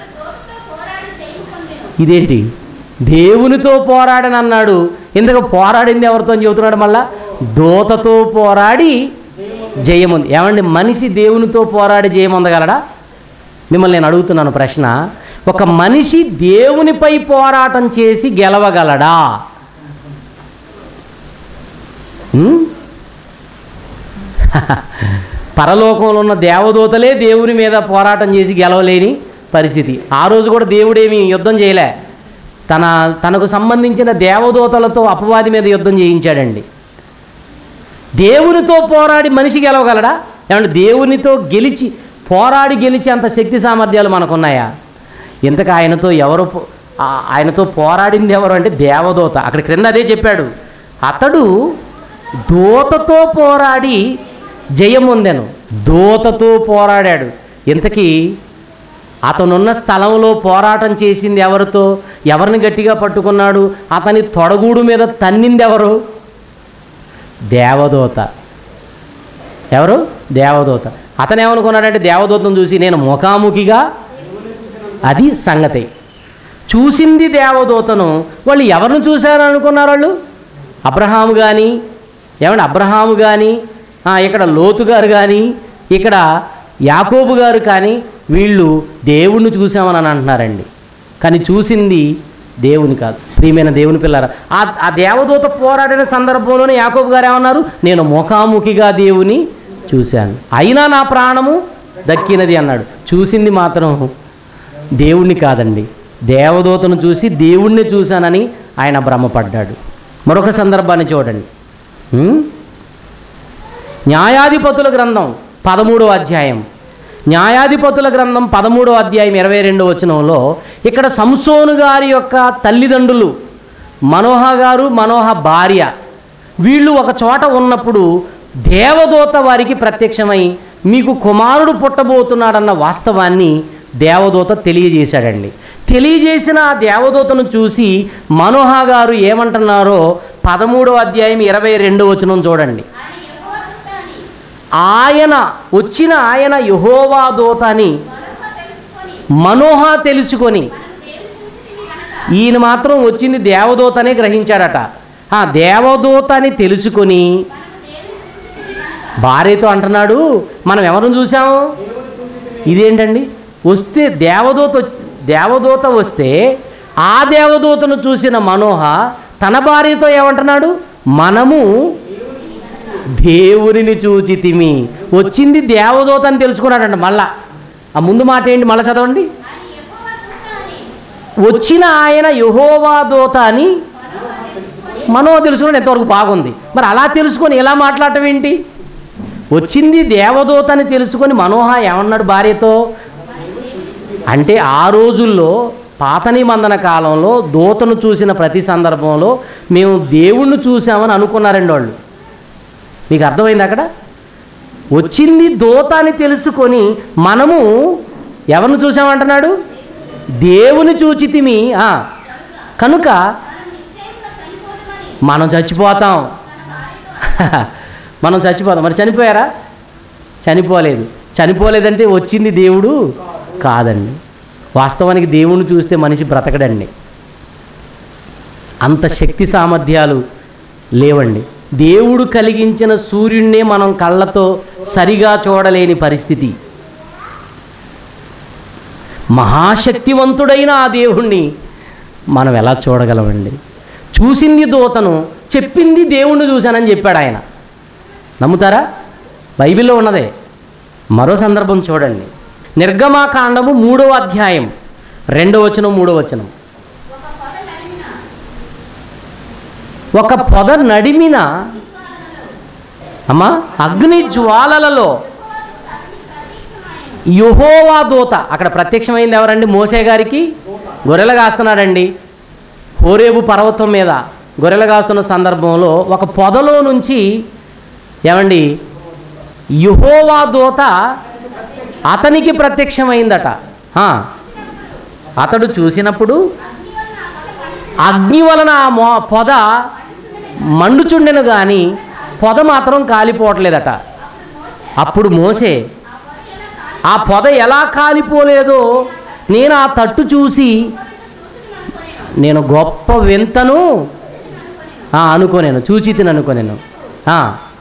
ఇదేంటి దేవునితో పోరాడని అన్నాడు ఇందుకు పోరాడింది ఎవరితో అని చెబుతున్నాడు మళ్ళా దూతతో పోరాడి జయముంది ఏమండి మనిషి దేవునితో పోరాడి జయముందగలడా మిమ్మల్ని నేను అడుగుతున్నాను ప్రశ్న ఒక మనిషి దేవునిపై పోరాటం చేసి గెలవగలడా ఉం? పరలోకంలో ఉన్న దేవదూతలే దేవుని మీద పోరాటం చేసి గెలవలేని పరిస్థితి ఆ రోజు కూడా దేవుడేమి యుద్ధం చేయలే తన తనకు సంబంధించిన దేవదూతలతో అపవాది మీద యుద్ధం చేయించాడండి దేవునితో పోరాడి మనిషి గెలవగలడా ఏమంటే దేవునితో గెలిచి పోరాడి గెలిచే అంత శక్తి సామర్థ్యాలు మనకున్నాయా ఇంతకు ఆయనతో ఎవరు పో- ఆ- ఆయనతో పోరాడింది ఎవరు అంటే దేవదూత అక్కడ క్రింద అదే చెప్పాడు అతడు దూతతో పోరాడి జయముందెను దూతతో పోరాడాడు ఇంతకీ అతనున్న స్థలంలో పోరాటం చేసింది ఎవరితో ఎవరిని గట్టిగా పట్టుకున్నాడు అతని తొడగూడు మీద తన్నింది ఎవరు దేవదూత ఎవరు దేవదూత అతను ఏమనుకున్నాడంటే దేవదూతను చూసి నేను ముఖాముఖిగా అది సంగతి చూసింది దేవదూతను వాళ్ళు ఎవరిని చూశారు అనుకున్నారు వాళ్ళు అబ్రహాము కానీ ఏమంటే అబ్రహాము కానీ ఇక్కడ లోతు గారు కానీ ఇక్కడ యాకోబు గారు కానీ వీళ్ళు దేవుణ్ణి చూసామని అని అంటున్నారండి కానీ చూసింది దేవుని కాదు ప్రియమైన దేవుని పిల్లర ఆ ఆ దేవదూత పోరాడిన సందర్భంలోనే యాకోబు గారు ఏమన్నారు నేను ముఖాముఖిగా దేవుని చూశాను అయినా నా ప్రాణము దక్కినది అన్నాడు చూసింది మాత్రం దేవుణ్ణి కాదండి దేవదూతను చూసి దేవుణ్ణి చూశానని ఆయన భ్రమపడ్డాడు మరొక సందర్భాన్ని చూడండి ఉం? న్యాయాధిపతుల గ్రంథం పదమూడో అధ్యాయం న్యాయాధిపతుల గ్రంథం పదమూడో అధ్యాయం ఇరవై రెండో వచనంలో ఇక్కడ సంసోను గారి యొక్క తల్లిదండ్రులు మనోహ గారు మనోహ భార్య వీళ్ళు ఒక చోట ఉన్నప్పుడు దేవదూత వారికి ప్రత్యక్షమై మీకు కుమారుడు పుట్టబోతున్నాడన్న వాస్తవాన్ని దేవదూత తెలియజేశాడండి తెలియజేసిన ఆ దేవదూతను చూసి మనోహ గారు ఏమంటున్నారో పదమూడో అధ్యాయం ఇరవై రెండో వచనం చూడండి ఆయన వచ్చిన ఆయన యహోవా దూత అని మనోహ తెలుసుకొని ఈయన మాత్రం వచ్చింది దేవదూతనే గ్రహించాడట ఆ దేవదూత అని తెలుసుకొని భార్యతో అంటున్నాడు మనం ఎవరిని చూసాము ఇదేంటండి వస్తే దేవదూత వచ్చి దేవదూత వస్తే ఆ దేవదూతను చూసిన మనోహ తన భార్యతో ఏమంటున్నాడు మనము దేవునిని చూచి తిమి వచ్చింది దేవదూత అని తెలుసుకున్నాడంట మళ్ళా ఆ ముందు మాట ఏంటి మళ్ళీ చదవండి వచ్చిన ఆయన యహోవా దూత అని మనో తెలుసుకుని ఎంతవరకు బాగుంది మరి అలా తెలుసుకొని ఎలా మాట్లాడటం ఏంటి వచ్చింది దేవదూత అని తెలుసుకొని మనోహ ఏమన్నాడు భార్యతో అంటే ఆ రోజుల్లో పాత నిబంధన కాలంలో దూతను చూసిన ప్రతి సందర్భంలో మేము దేవుణ్ణి చూసామని అనుకున్నారండి వాళ్ళు మీకు అర్థమైంది అక్కడ వచ్చింది దూత అని తెలుసుకొని మనము ఎవరిని చూసామంటున్నాడు దేవుని చూచితిమి ఆ, కనుక మనం చచ్చిపోతాం మనం చచ్చిపోతాం మరి చనిపోయారా చనిపోలేదు చనిపోలేదంటే వచ్చింది దేవుడు కాదండి వాస్తవానికి దేవుణ్ణి చూస్తే మనిషి బ్రతకడండి అంత శక్తి సామర్థ్యాలు లేవండి దేవుడు కలిగించిన సూర్యుడినే మనం కళ్ళతో సరిగా చూడలేని పరిస్థితి మహాశక్తివంతుడైన ఆ దేవుణ్ణి మనం ఎలా చూడగలమండి చూసింది దూతను చెప్పింది దేవుణ్ణి చూశానని చెప్పాడు ఆయన నమ్ముతారా బైబిల్లో ఉన్నదే మరో సందర్భం చూడండి నిర్గమాకాండము మూడవ అధ్యాయం రెండవ వచనం మూడవ వచనం ఒక పొద నడిమిన అమ్మా అగ్ని జ్వాలలలో యుహోవా దూత అక్కడ ప్రత్యక్షమైంది ఎవరండి మోసే గారికి గొర్రెలు కాస్తున్నాడండి హోరేబు పర్వతం మీద గొర్రెలు కాస్తున్న సందర్భంలో ఒక పొదలో నుంచి ఏమండి యుహోవా దూత అతనికి ప్రత్యక్షమైందట ఆ, అతడు చూసినప్పుడు అగ్ని వలన ఆ మో పొద మండుచుండెను కానీ పొద మాత్రం కాలిపోవట్లేదట అప్పుడు మోసే ఆ పొద ఎలా కాలిపోలేదో నేను ఆ తట్టు చూసి నేను గొప్ప వింతను ఆ, అనుకోనేను చూచి తిని అనుకోనేను ఆ.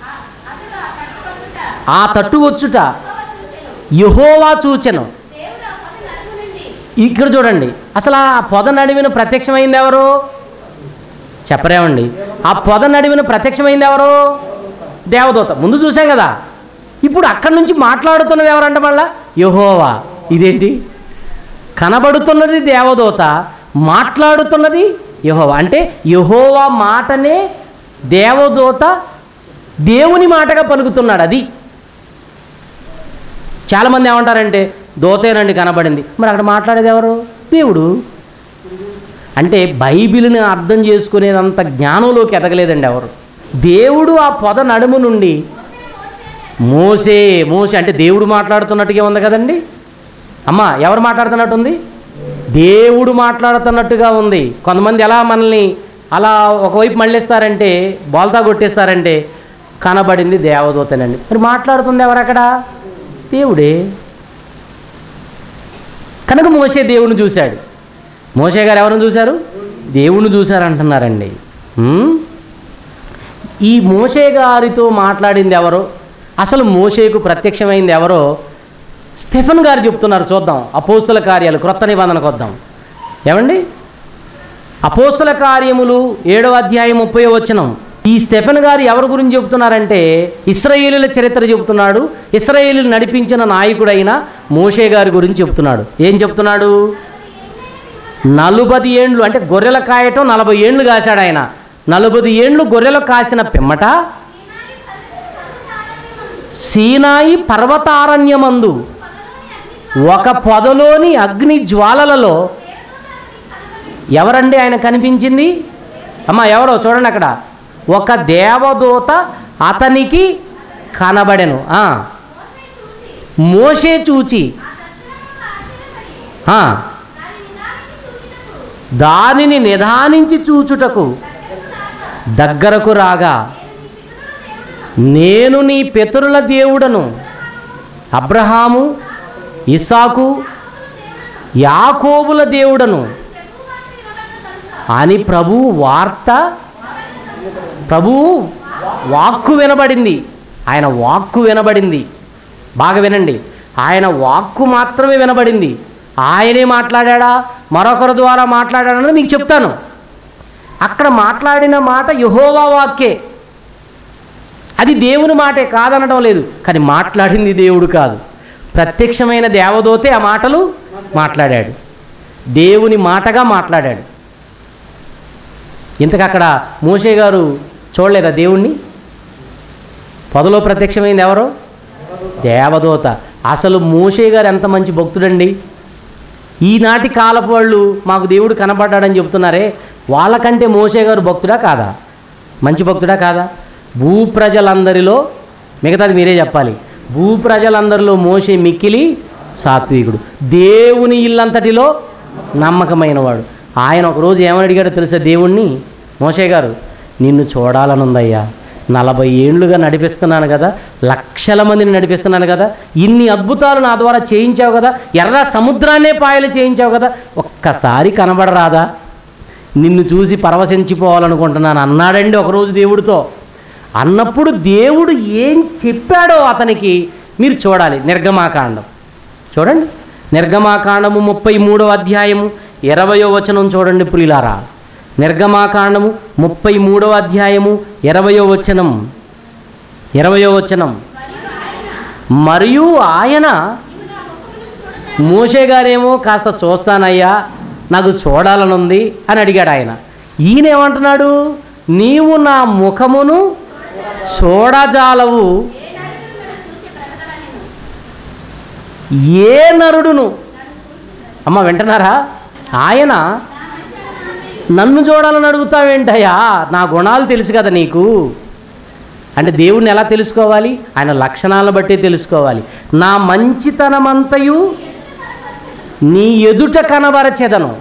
ఆ తట్టు వచ్చుట యహోవా చూచెను ఇక్కడ చూడండి అసలు ఆ పొద నడివిన ప్రత్యక్షమైంది ఎవరు చెప్పరేమండి ఆ పొద నడివిన ప్రత్యక్షమైంది ఎవరు దేవదూత ముందు చూసాం కదా ఇప్పుడు అక్కడి నుంచి మాట్లాడుతున్నది ఎవరంట మళ్ళా యహోవా ఇదేంటి కనబడుతున్నది దేవదూత మాట్లాడుతున్నది యహోవా అంటే యహోవా మాటనే దేవదూత దేవుని మాటగా పలుకుతున్నాడు అది చాలామంది ఏమంటారంటే దోతేనండి కనబడింది మరి అక్కడ మాట్లాడేది ఎవరు దేవుడు అంటే బైబిల్ని అర్థం చేసుకునేదంత జ్ఞానంలోకి ఎదగలేదండి ఎవరు దేవుడు ఆ పొద నడుము నుండి మోసే మోసే అంటే దేవుడు మాట్లాడుతున్నట్టుగా ఉంది కదండి అమ్మా ఎవరు మాట్లాడుతున్నట్టు ఉంది దేవుడు మాట్లాడుతున్నట్టుగా ఉంది కొంతమంది ఎలా మనల్ని అలా ఒకవైపు మళ్ళిస్తారంటే బోల్తా కొట్టేస్తారంటే కనబడింది దేవదూతనండి మరి మాట్లాడుతుంది ఎవరు అక్కడ దేవుడే కనుక మోసే దేవుని చూశాడు మోసే గారు ఎవరిని చూశారు దేవుణ్ణి చూశారు అంటున్నారండి హ్మ్? ఈ మోసే గారితో మాట్లాడింది ఎవరో అసలు మోసేకు ప్రత్యక్షమైంది ఎవరో స్టెఫెన్ గారు చెప్తున్నారు చూద్దాం అపోస్తుల కార్యాలు క్రొత్త నిబంధనకు వద్దాం ఏమండి అపోస్తుల కార్యములు ఏడవ అధ్యాయం ముప్పై వచనం ఈ స్టెఫెన్ గారు ఎవరి గురించి చెబుతున్నారంటే ఇస్రాయేలుల చరిత్ర చెబుతున్నాడు ఇస్రాయేలు నడిపించిన నాయకుడైన మోషే గారి గురించి చెప్తున్నాడు ఏం చెప్తున్నాడు నలుబది ఏండ్లు అంటే గొర్రెల కాయటం నలభై ఏండ్లు కాశాడు ఆయన నలుబది ఏండ్లు గొర్రెలు కాసిన పిమ్మట సీనాయి పర్వతారణ్యమందు ఒక పొదలోని అగ్ని జ్వాలలలో ఎవరండి ఆయన కనిపించింది అమ్మ ఎవరో చూడండి అక్కడ ఒక దేవదూత అతనికి కనబడెను ఆ. మోషే చూచి ఆ. దానిని నిదానించి చూచుటకు దగ్గరకు రాగా నేను నీ పితరుల దేవుడను అబ్రహాము ఇసాకు యాకోబుల దేవుడను అని ప్రభువు వార్త ప్రభువు వాక్కు వినబడింది ఆయన వాక్కు వినబడింది బాగా వినండి ఆయన వాక్కు మాత్రమే వినబడింది ఆయనే మాట్లాడా మరొకరి ద్వారా మాట్లాడాడని మీకు చెప్తాను అక్కడ మాట్లాడిన మాట యహోవా వాక్కే అది దేవుని మాటే కాదనడం లేదు కానీ మాట్లాడింది దేవుడు కాదు ప్రత్యక్షమైన దేవదూతే ఆ మాటలు మాట్లాడాడు దేవుని మాటగా మాట్లాడాడు ఇంతకు అక్కడ మోషే గారు చూడలేదా దేవుణ్ణి పొదలో ప్రత్యక్షమైంది ఎవరు దేవదూత అసలు మోషే గారు ఎంత మంచి భక్తుడండి ఈనాటి కాలపు వాళ్ళు మాకు దేవుడు కనపడ్డాడని చెప్తున్నారే వాళ్ళకంటే మోషే గారు భక్తుడా కాదా మంచి భక్తుడా కాదా భూప్రజలందరిలో మిగతాది మీరే చెప్పాలి భూప్రజలందరిలో మోషే మిక్కిలి సాత్వికుడు దేవుని ఇల్లంతటిలో నమ్మకమైనవాడు ఆయన ఒకరోజు ఏమని అడిగాడో తెలుసా దేవుణ్ణి మోషే గారు నిన్ను చూడాలనుందయ్యా నలభై ఏండ్లుగా నడిపిస్తున్నాను కదా లక్షల మందిని నడిపిస్తున్నాను కదా ఇన్ని అద్భుతాలు నా ద్వారా చేయించావు కదా ఎర్ర సముద్రాన్నే పాయలు చేయించావు కదా ఒక్కసారి కనబడరాదా నిన్ను చూసి పరవశించిపోవాలనుకుంటున్నాను అన్నాడండి ఒకరోజు దేవుడితో అన్నప్పుడు దేవుడు ఏం చెప్పాడో అతనికి మీరు చూడాలి నిర్గమాకాండం చూడండి నిర్గమాకాండము ముప్పై మూడవ అధ్యాయము ఇరవయో వచనం చూడండి ప్రియులారా నిర్గమాకాండము ముప్పై మూడవ అధ్యాయము ఇరవయో వచనం ఇరవయో వచనం మరియు ఆయన మోషే గారేమో కాస్త చూస్తానయ్యా నాకు చూడాలనుంది అని అడిగాడు ఆయన ఈయన ఏమంటున్నాడు నీవు నా ముఖమును చూడజాలవు ఏ నరుడును అమ్మ వింటున్నారా ఆయన నన్ను చూడాలని అడుగుతావేంటయ్యా నా గుణాలు తెలుసు కదా నీకు అంటే దేవుణ్ణి ఎలా తెలుసుకోవాలి ఆయన లక్షణాలను బట్టి తెలుసుకోవాలి నా మంచితనమంతయు నీ ఎదుట కనబరచెదను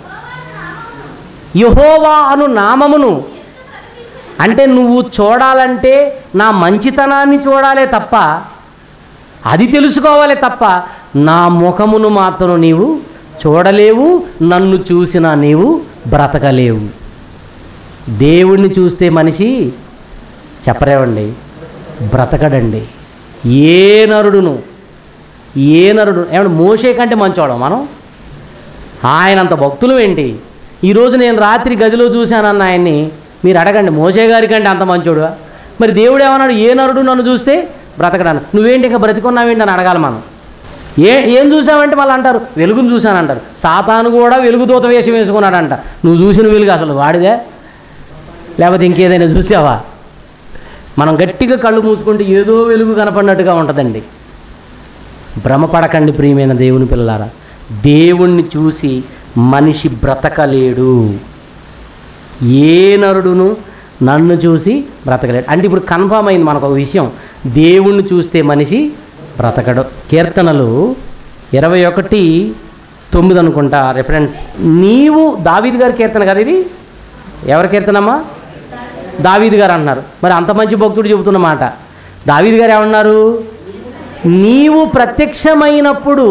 యహోవా అను నామమును అంటే నువ్వు చూడాలంటే నా మంచితనాన్ని చూడాలే తప్ప అది తెలుసుకోవాలి తప్ప నా ముఖమును మాత్రం నీవు చూడలేవు నన్ను చూసిన నీవు బ్రతకలేవు దేవుణ్ణి చూస్తే మనిషి చెప్పరేవండి బ్రతకడండి ఏ నరుడును ఏ నరుడు ఏమన్నా మోసే కంటే మంచోడం మనం ఆయన అంత భక్తులు ఏంటి ఈరోజు నేను రాత్రి గదిలో చూశానన్న ఆయన్ని మీరు అడగండి మోసే గారి కంటే అంత మంచోడు మరి దేవుడు ఏమన్నాడు ఏ నరుడు నన్ను చూస్తే బ్రతకడాను నువ్వేంటి ఇంకా బ్రతికున్నావేంటి అని అడగాలి మనం ఏ ఏం చూసావంటే మళ్ళీ అంటారు వెలుగును చూశానంటారు సాతాను కూడా వెలుగుదూత వేషం వేసుకున్నాడంట నువ్వు చూసిన వెలుగు అసలు వాడిదే లేకపోతే ఇంకేదైనా చూసావా మనం గట్టిగా కళ్ళు మూసుకుంటే ఏదో వెలుగు కనపడినట్టుగా ఉంటుందండి భ్రమపడకండి ప్రియమైన దేవుని పిల్లలారా దేవుణ్ణి చూసి మనిషి బ్రతకలేడు ఏ నరుడును నన్ను చూసి బ్రతకలేడు అంటే ఇప్పుడు కన్ఫామ్ అయింది మనకు ఒక విషయం దేవుణ్ణి చూస్తే మనిషి బ్రతకడు కీర్తనలు ఇరవై ఒకటి తొమ్మిది అనుకుంటా రిఫరెన్స్ నీవు దావీద్ గారి కీర్తన కదా ఇది ఎవరి కీర్తనమ్మా దావీద్ గారు అంటున్నారు మరి అంత మంచి భక్తుడు చెబుతున్న మాట దావీద్ గారు ఏమన్నారు నీవు ప్రత్యక్షమైనప్పుడు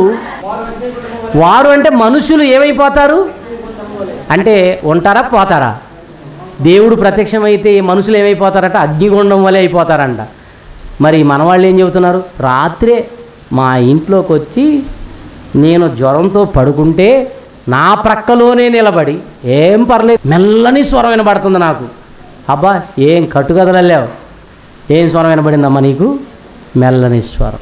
వారు అంటే మనుషులు ఏమైపోతారు అంటే ఉంటారా పోతారా దేవుడు ప్రత్యక్షమైతే మనుషులు ఏమైపోతారట అగ్నిగుండం వలె అయిపోతారంట మరి మన వాళ్ళు ఏం చెబుతున్నారు రాత్రే మా ఇంట్లోకి వచ్చి నేను జ్వరంతో పడుకుంటే నా ప్రక్కలోనే నిలబడి ఏం పర్లేదు మెల్లని స్వరం వినబడుతుంది నాకు అబ్బా ఏం కట్టుకదలలేవు ఏం స్వరం వినబడిందమ్మా నీకు మెల్లని స్వరం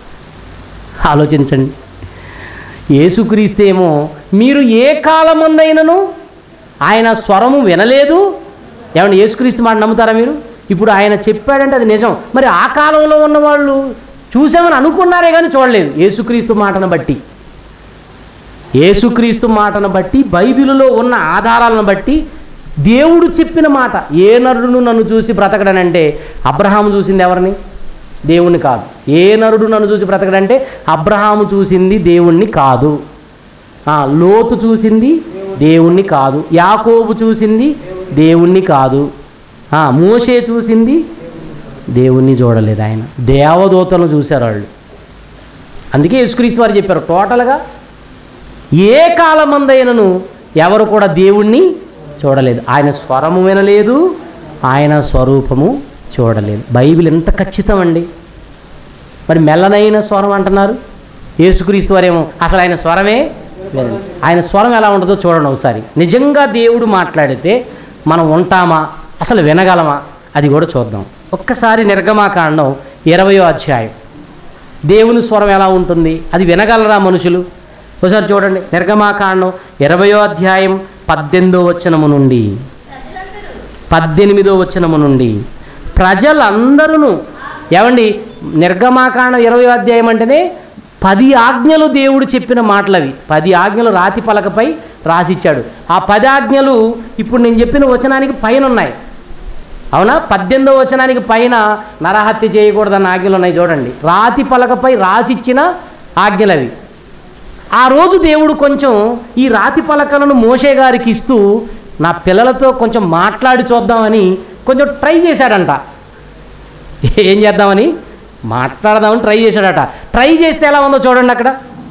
ఆలోచించండి యేసుక్రీస్తేమో మీరు ఏ కాలమందైనను ఆయన స్వరము వినలేదు ఏమన్నా యేసుక్రీస్తు మాట నమ్ముతారా మీరు ఇప్పుడు ఆయన చెప్పాడంటే అది నిజం మరి ఆ కాలంలో ఉన్న వాళ్ళు చూసామని అనుకున్నారే కానీ చూడలేదు యేసుక్రీస్తు మాటను బట్టి యేసుక్రీస్తు మాటను బట్టి బైబిలులో ఉన్న ఆధారాలను బట్టి దేవుడు చెప్పిన మాట ఏ నరుడును నన్ను చూసి బ్రతకడనంటే అబ్రహాము చూసింది ఎవరిని దేవుణ్ణి కాదు ఏ నరుడు నన్ను చూసి బ్రతకడంటే అబ్రహాము చూసింది దేవుణ్ణి కాదు ఆ, లోతు చూసింది దేవుణ్ణి కాదు యాకోబు చూసింది దేవుణ్ణి కాదు ఆ, మోషే చూసింది దేవుణ్ణి చూడలేదు ఆయన దేవదూతలను చూశారు వాళ్ళు అందుకే యేసుక్రీస్తు వారు చెప్పారు టోటల్గా ఏ కాలమందైనను ఎవరు కూడా దేవుణ్ణి చూడలేదు ఆయన స్వరము వినలేదు ఆయన స్వరూపము చూడలేదు బైబిల్ ఎంత ఖచ్చితం అండి మరి మెల్లనైన స్వరం అంటున్నారు యేసుక్రీస్తు వారేమో అసలు ఆయన స్వరమే వినలేదు. ఆయన స్వరం ఎలా ఉంటుందో చూడండి ఒకసారి నిజంగా దేవుడు మాట్లాడితే మనం ఉంటామా అసలు వినగలమా అది కూడా చూద్దాం ఒక్కసారి నిర్గమాకాండం ఇరవయో అధ్యాయం దేవుని స్వరం ఎలా ఉంటుంది అది వినగలరా మనుషులు ఒకసారి చూడండి నిర్గమాకాండం ఇరవయో అధ్యాయం పద్దెనిమిదో వచనము నుండి పద్దెనిమిదో వచనము నుండి ప్రజలందరూ ఏమండి నిర్గమాకాండం ఇరవై అధ్యాయం అంటేనే పది ఆజ్ఞలు దేవుడు చెప్పిన మాటలవి పది ఆజ్ఞలు రాతి పలకపై రాసిచ్చాడు ఆ పది ఆజ్ఞలు ఇప్పుడు నేను చెప్పిన వచనానికి పైన ఉన్నాయి అవునా పద్దెనిమిదో వచనానికి పైన నరహత్య చేయకూడదన్న ఆజ్ఞలు ఉన్నాయి చూడండి రాతి పలకపై రాసిచ్చిన ఆజ్ఞలవి ఆ రోజు దేవుడు కొంచెం ఈ రాతి పలకలను మోషే గారికి ఇస్తూ నా పిల్లలతో కొంచెం మాట్లాడి చూద్దామని కొంచెం ట్రై చేశాడంట ఏం చేద్దామని మాట్లాడదామని ట్రై చేశాడట ట్రై చేస్తే ఎలా ఉందో చూడండి అక్కడ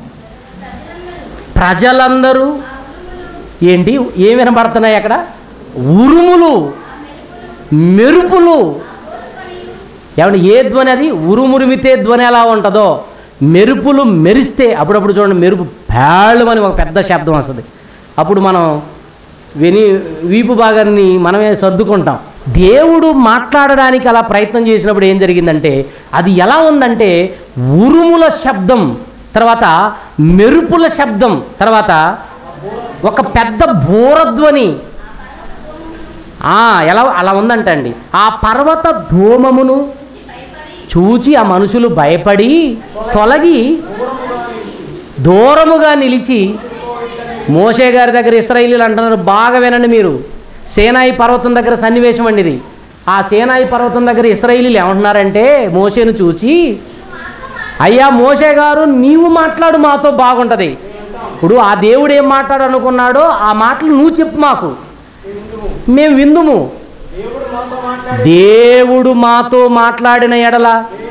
ప్రజలందరూ ఏంటి ఏం వినబడుతున్నాయి అక్కడ ఉరుములు మెరుపులు ఏమంటే ఏ ధ్వని అది ఉరుమురిమితే ధ్వని ఎలా ఉంటుందో మెరుపులు మెరిస్తే అప్పుడప్పుడు చూడండి మెరుపు పేళ్ళు అని ఒక పెద్ద శబ్దం వస్తుంది అప్పుడు మనం విని వీపు భాగాన్ని మనమే సర్దుకుంటాం దేవుడు మాట్లాడడానికి అలా ప్రయత్నం చేసినప్పుడు ఏం జరిగిందంటే అది ఎలా ఉందంటే ఉరుముల శబ్దం తర్వాత మెరుపుల శబ్దం తర్వాత ఒక పెద్ద బోరధ్వని ఆ, ఎలా అలా ఉందంట అండి ఆ పర్వత ధూమమును చూచి ఆ మనుషులు భయపడి తొలగి దూరముగా నిలిచి మోషే గారి దగ్గర ఇస్రాయిలీలు అంటున్నారు బాగా వినండి మీరు సేనాయి పర్వతం దగ్గర సన్నివేశం అండి ఇది ఆ సేనాయి పర్వతం దగ్గర ఇస్రాయిలీలు ఏమంటున్నారంటే మోషేను చూసి అయ్యా మోషే గారు నీవు మాట్లాడు మాతో బాగుంటుంది ఇప్పుడు ఆ దేవుడు ఏం మాట్లాడు అనుకున్నాడో ఆ మాటలు నువ్వు చెప్పు మాకు మేము విందుము దేవుడు మాతో మాట్లాడిన ఎడల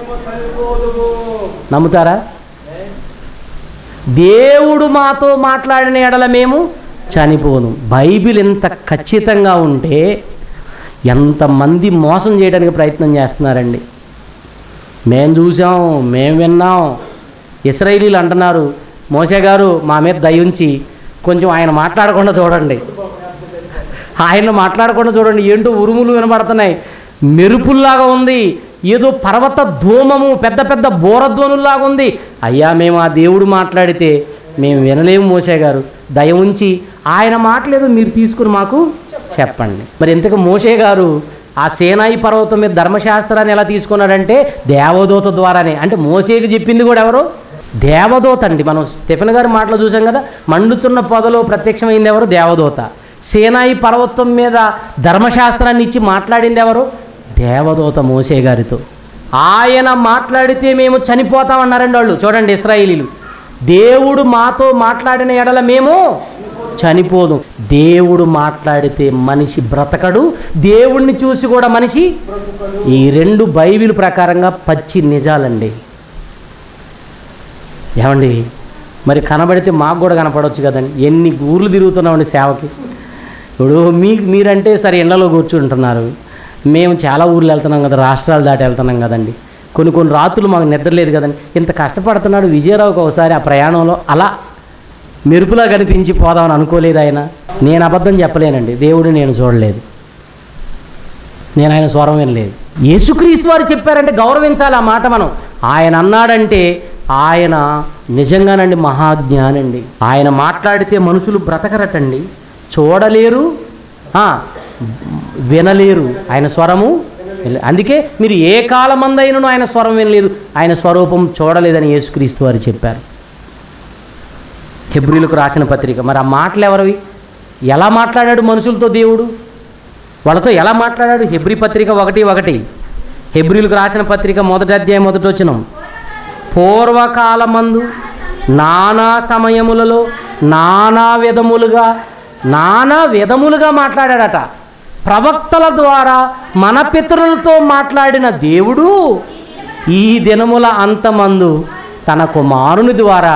నమ్ముతారా దేవుడు మాతో మాట్లాడిన ఎడల మేము చనిపోను బైబిల్ ఎంత ఖచ్చితంగా ఉంటే ఎంతమంది మోసం చేయడానికి ప్రయత్నం చేస్తున్నారండి మేము చూసాం మేము విన్నాం ఇస్రాయిలీలు అంటున్నారు మోసే గారు మా మీద దయ ఉంచి కొంచెం ఆయన మాట్లాడకుండా చూడండి ఆయన మాట్లాడకుండా చూడండి ఏంటో ఉరుములు వినబడుతున్నాయి మెరుపుల్లాగా ఉంది ఏదో పర్వత ధూమము పెద్ద పెద్ద బోరధ్వనుల్లాగా ఉంది అయ్యా మేము ఆ దేవుడు మాట్లాడితే మేము వినలేము మోసే గారు దయ ఉంచి ఆయన మాటలేదో మీరు తీసుకుని మాకు చెప్పండి మరి ఇంతకు మోసే గారు ఆ సేనాయి పర్వతం మీద ధర్మశాస్త్రాన్ని ఎలా తీసుకున్నాడంటే దేవదూత ద్వారానే అంటే మోసేకి చెప్పింది కూడా ఎవరు దేవదూత అండి మనం స్టెఫెన్ గారి మాటలు చూసాం కదా మండుతున్న పొదలో ప్రత్యక్షమైంది ఎవరు దేవదూత సేనాయి పర్వతం మీద ధర్మశాస్త్రాన్ని ఇచ్చి మాట్లాడింది ఎవరు దేవదూత మోసే గారితో ఆయన మాట్లాడితే మేము చనిపోతామన్నారండి వాళ్ళు చూడండి ఇస్రాయిలీలు దేవుడు మాతో మాట్లాడిన ఎడల మేము చనిపోదు దేవుడు మాట్లాడితే మనిషి బ్రతకడు దేవుణ్ణి చూసి కూడా మనిషి ఈ రెండు బైబిల్ ప్రకారంగా పచ్చి నిజాలండి ఏమండి మరి కనబడితే మాకు కూడా కనపడవచ్చు కదండి ఎన్ని ఊర్లు తిరుగుతున్నామండి సేవకి ఇప్పుడు మీ మీరంటే సరే ఇళ్లలో కూర్చుంటున్నారు మేము చాలా ఊర్లు వెళ్తున్నాం కదా రాష్ట్రాలు దాటి వెళ్తున్నాం కదండి కొన్ని కొన్ని రాత్రులు మాకు నిద్ర లేదు కదండి ఇంత కష్టపడుతున్నాడు విజయరావుకి ఒకసారి ఆ ప్రయాణంలో అలా మెరుపులా కనిపించి పోదామని అనుకోలేదు ఆయన నేను అబద్ధం చెప్పలేనండి దేవుడు నేను చూడలేదు నేను ఆయన స్వరం వినలేదు యేసుక్రీస్తు వారు చెప్పారంటే గౌరవించాలి ఆ మాట మనం ఆయన అన్నాడంటే ఆయన నిజంగానండి మహాజ్ఞానండి ఆయన మాట్లాడితే మనుషులు బ్రతకరటండి చూడలేరు ఆ, వినలేరు ఆయన స్వరము వినలే- అందుకే మీరు ఏ కాలమందైనను ఆయన స్వరం వినలేదు ఆయన స్వరూపం చూడలేదని యేసుక్రీస్తు వారు చెప్పారు హెబ్రిలకు రాసిన పత్రిక మరి ఆ మాటలు ఎవరివి ఎలా మాట్లాడాడు మనుషులతో దేవుడు వాళ్ళతో ఎలా మాట్లాడాడు హెబ్రి పత్రిక ఒకటి ఒకటి హెబ్రిలకు రాసిన పత్రిక మొదటి అధ్యాయం మొదటి వచనం పూర్వకాలమందు నానా సమయములలో నానా విధములుగా నానా విధములుగా మాట్లాడాడట ప్రవక్తల ద్వారా మన పితరులతో మాట్లాడిన దేవుడు ఈ దినముల అంతమందు తన కుమారుని ద్వారా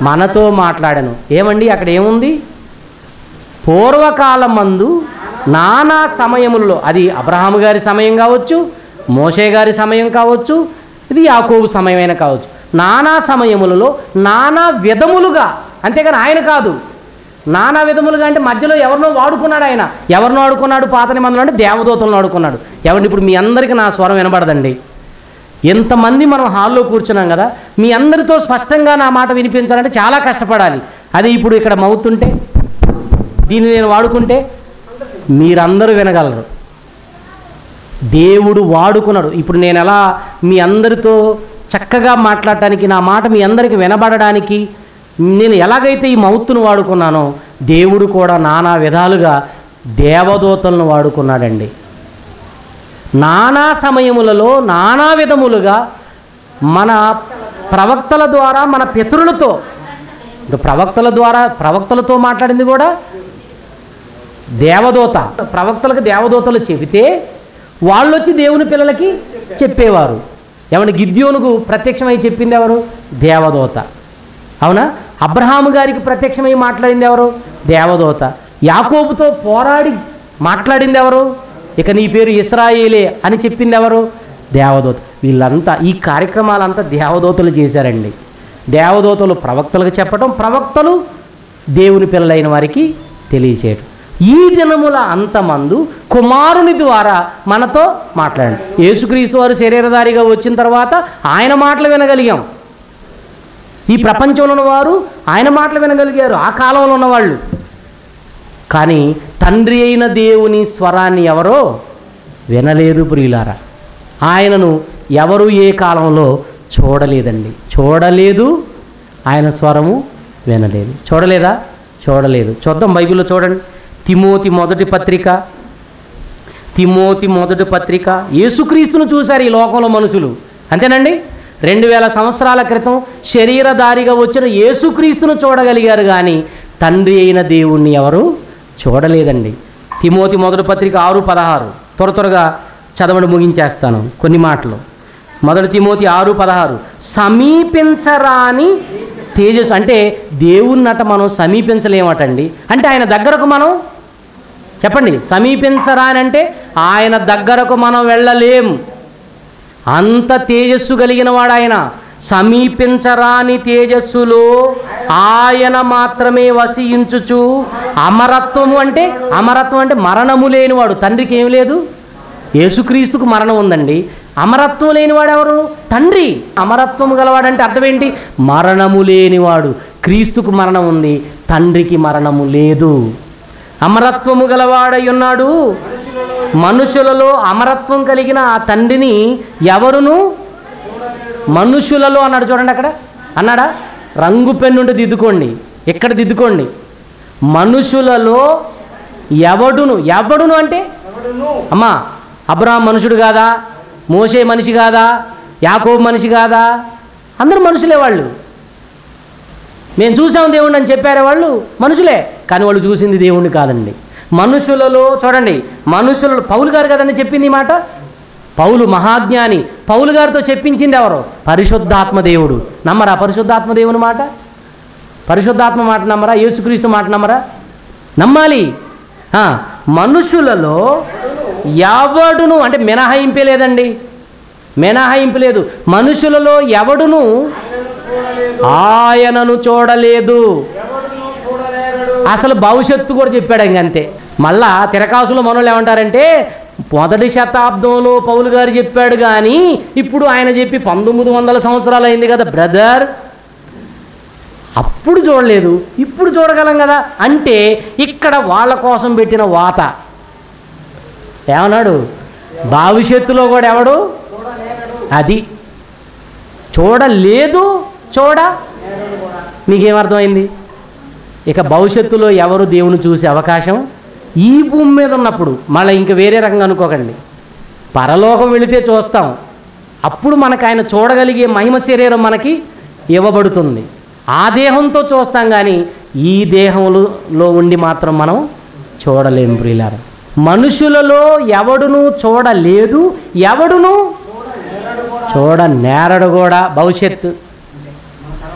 మనతో మాట్లాడను ఏమండి అక్కడ ఏముంది పూర్వకాలం మందు నానా సమయముల్లో అది అబ్రహాము గారి సమయం కావచ్చు మోషే గారి సమయం కావచ్చు ఇది యాకోబు సమయమైనా కావచ్చు నానా సమయములలో నానా విధములుగా అంతేగాని ఆయన కాదు నానా విధములుగా అంటే మధ్యలో ఎవరినో వాడుకున్నాడు ఆయన ఎవరినో వాడుకున్నాడు పాత నిబంధనలు అంటే దేవదూతలను వాడుకున్నాడు ఎవరిని ఇప్పుడు మీ అందరికీ నా స్వరం వినబడదండి ఎంతమంది మనం హాల్లో కూర్చున్నాం కదా మీ అందరితో స్పష్టంగా నా మాట వినిపించాలంటే చాలా కష్టపడాలి అది ఇప్పుడు ఇక్కడ మౌతుంటే దీన్ని నేను వాడుకుంటే మీరందరూ వినగలరు దేవుడు వాడుకున్నాడు ఇప్పుడు నేను ఎలా మీ అందరితో చక్కగా మాట్లాడటానికి నా మాట మీ అందరికి వినబడడానికి నేను ఎలాగైతే ఈ మౌత్తును వాడుకున్నానో దేవుడు కూడా నానా విధాలుగా దేవదూతలను వాడుకున్నాడండి నానా సమయములలో నానా విధములుగా మన ప్రవక్తల ద్వారా మన పితరులతో ఇప్పుడు ప్రవక్తల ద్వారా ప్రవక్తలతో మాట్లాడింది కూడా దేవదూత ప్రవక్తలకు దేవదూతలు చెబితే వాళ్ళు వచ్చి దేవుని పిల్లలకి చెప్పేవారు ఏమన్నా గిద్యోనుకు ప్రత్యక్షమై చెప్పింది ఎవరు దేవదూత అవునా అబ్రహాము గారికి ప్రత్యక్షమై మాట్లాడింది ఎవరు దేవదూత యాకోబుతో పోరాడి మాట్లాడింది ఎవరు ఇక నీ పేరు ఇస్రాయేలే అని చెప్పింది ఎవరు దేవదూత వీళ్ళంతా ఈ కార్యక్రమాలంతా దేవదూతలు చేశారండి దేవదూతలు ప్రవక్తలకు చెప్పటం ప్రవక్తలు దేవుని పిల్లలైన వారికి తెలియచేయటం ఈ దినముల అంతమందు కుమారుని ద్వారా మనతో మాట్లాడండి యేసుక్రీస్తు వారు శరీరధారిగా వచ్చిన తర్వాత ఆయన మాటలు వినగలిగాం ఈ ప్రపంచంలో ఉన్నవారు ఆయన మాటలు వినగలిగారు ఆ కాలంలో ఉన్నవాళ్ళు కానీ తండ్రి అయిన దేవుని స్వరాన్ని ఎవరో వినలేదు ప్రియులారా ఆయనను ఎవరు ఏ కాలంలో చూడలేదండి చూడలేదు ఆయన స్వరము వినలేదు చూడలేదా చూడలేదు చూద్దాం బైబిల్లో చూడండి తిమోతి మొదటి పత్రిక తిమోతి మొదటి పత్రిక యేసుక్రీస్తును చూశారు ఈ లోకంలో మనుషులు అంతేనండి రెండు వేల సంవత్సరాల క్రితం శరీరధారిగా వచ్చిన యేసుక్రీస్తును చూడగలిగారు కానీ తండ్రి అయిన దేవుణ్ణి ఎవరు చూడలేదండి తిమోతి మొదటి పత్రిక ఆరు పదహారు త్వర త్వరగా చదవడం ముగించేస్తాను కొన్ని మాటలు మొదటి తిమోతి ఆరు పదహారు సమీపించరాని తేజస్సు అంటే దేవుణ్ణట మనం సమీపించలేమటండి అంటే ఆయన దగ్గరకు మనం చెప్పండి సమీపించరానంటే ఆయన దగ్గరకు మనం వెళ్ళలేం అంత తేజస్సు కలిగిన వాడు ఆయన సమీపించరాని తేజస్సులో ఆయన మాత్రమే వసించుచు అమరత్వము అంటే అమరత్వం అంటే మరణము లేనివాడు తండ్రికి ఏం లేదు యేసుక్రీస్తుకు మరణం ఉందండి అమరత్వం లేనివాడు ఎవరు తండ్రి అమరత్వము గలవాడంటే అర్థం ఏంటి మరణము లేనివాడు క్రీస్తుకు మరణం ఉంది తండ్రికి మరణము లేదు అమరత్వము గలవాడై ఉన్నాడు మనుషులలో అమరత్వం కలిగిన ఆ తండ్రిని ఎవరును మనుషులలో అన్నాడు చూడండి అక్కడ అన్నాడా రంగు పెన్నుంటే దిద్దుకోండి ఎక్కడ దిద్దుకోండి మనుషులలో ఎవడును ఎవడును అంటే అమ్మా అబ్రాహం మనుషుడు కాదా మోసే మనిషి కాదా యాకోబు మనిషి కాదా అందరూ మనుషులే వాళ్ళు మేము చూసాం దేవుణ్ణి అని చెప్పారే వాళ్ళు మనుషులే కానీ వాళ్ళు చూసింది దేవుణ్ణి కాదండి మనుషులలో చూడండి మనుషులలో పౌలు గారు కదండి చెప్పింది ఈ మాట పౌలు మహాజ్ఞాని పౌలు గారితో చెప్పించింది ఎవరు పరిశుద్ధాత్మ దేవుడు నమ్మరా పరిశుద్ధాత్మ దేవుని మాట పరిశుద్ధాత్మ మాట నమ్మరా యేసుక్రీస్తు మాట నమ్మరా నమ్మాలి ఆ, మనుషులలో ఎవడును అంటే మినహాయింపే లేదండి మినహాయింపు లేదు మనుషులలో ఎవడును ఆయనను చూడలేదు అసలు భవిష్యత్తు కూడా చెప్పాడు ఇంక అంతే మళ్ళా తిరకాసులో మనోళ్ళు ఏమంటారంటే మొదటి శతాబ్దంలో పౌలు గారు చెప్పాడు కానీ ఇప్పుడు ఆయన చెప్పి పంతొమ్మిది వందల సంవత్సరాలు అయింది కదా బ్రదర్ అప్పుడు చూడలేదు ఇప్పుడు చూడగలం కదా అంటే ఇక్కడ వాళ్ళ కోసం పెట్టిన వాత ఏమన్నాడు భవిష్యత్తులో కూడా ఎవడు అది చూడలేదు చూడ మీకేమర్థమైంది ఇక భవిష్యత్తులో ఎవరు దేవుని చూసే అవకాశం ఈ భూమి మీద ఉన్నప్పుడు మళ్ళీ ఇంక వేరే రకంగా అనుకోకండి పరలోకం వెళితే చూస్తాం అప్పుడు మనకు ఆయన చూడగలిగే మహిమ శరీరం మనకి ఇవ్వబడుతుంది ఆ దేహంతో చూస్తాం కానీ ఈ దేహంలో ఉండి మాత్రం మనం చూడలేం ప్రియులార మనుషులలో ఎవడును చూడలేదు ఎవడును చూడ నేరడు కూడా భవిష్యత్తు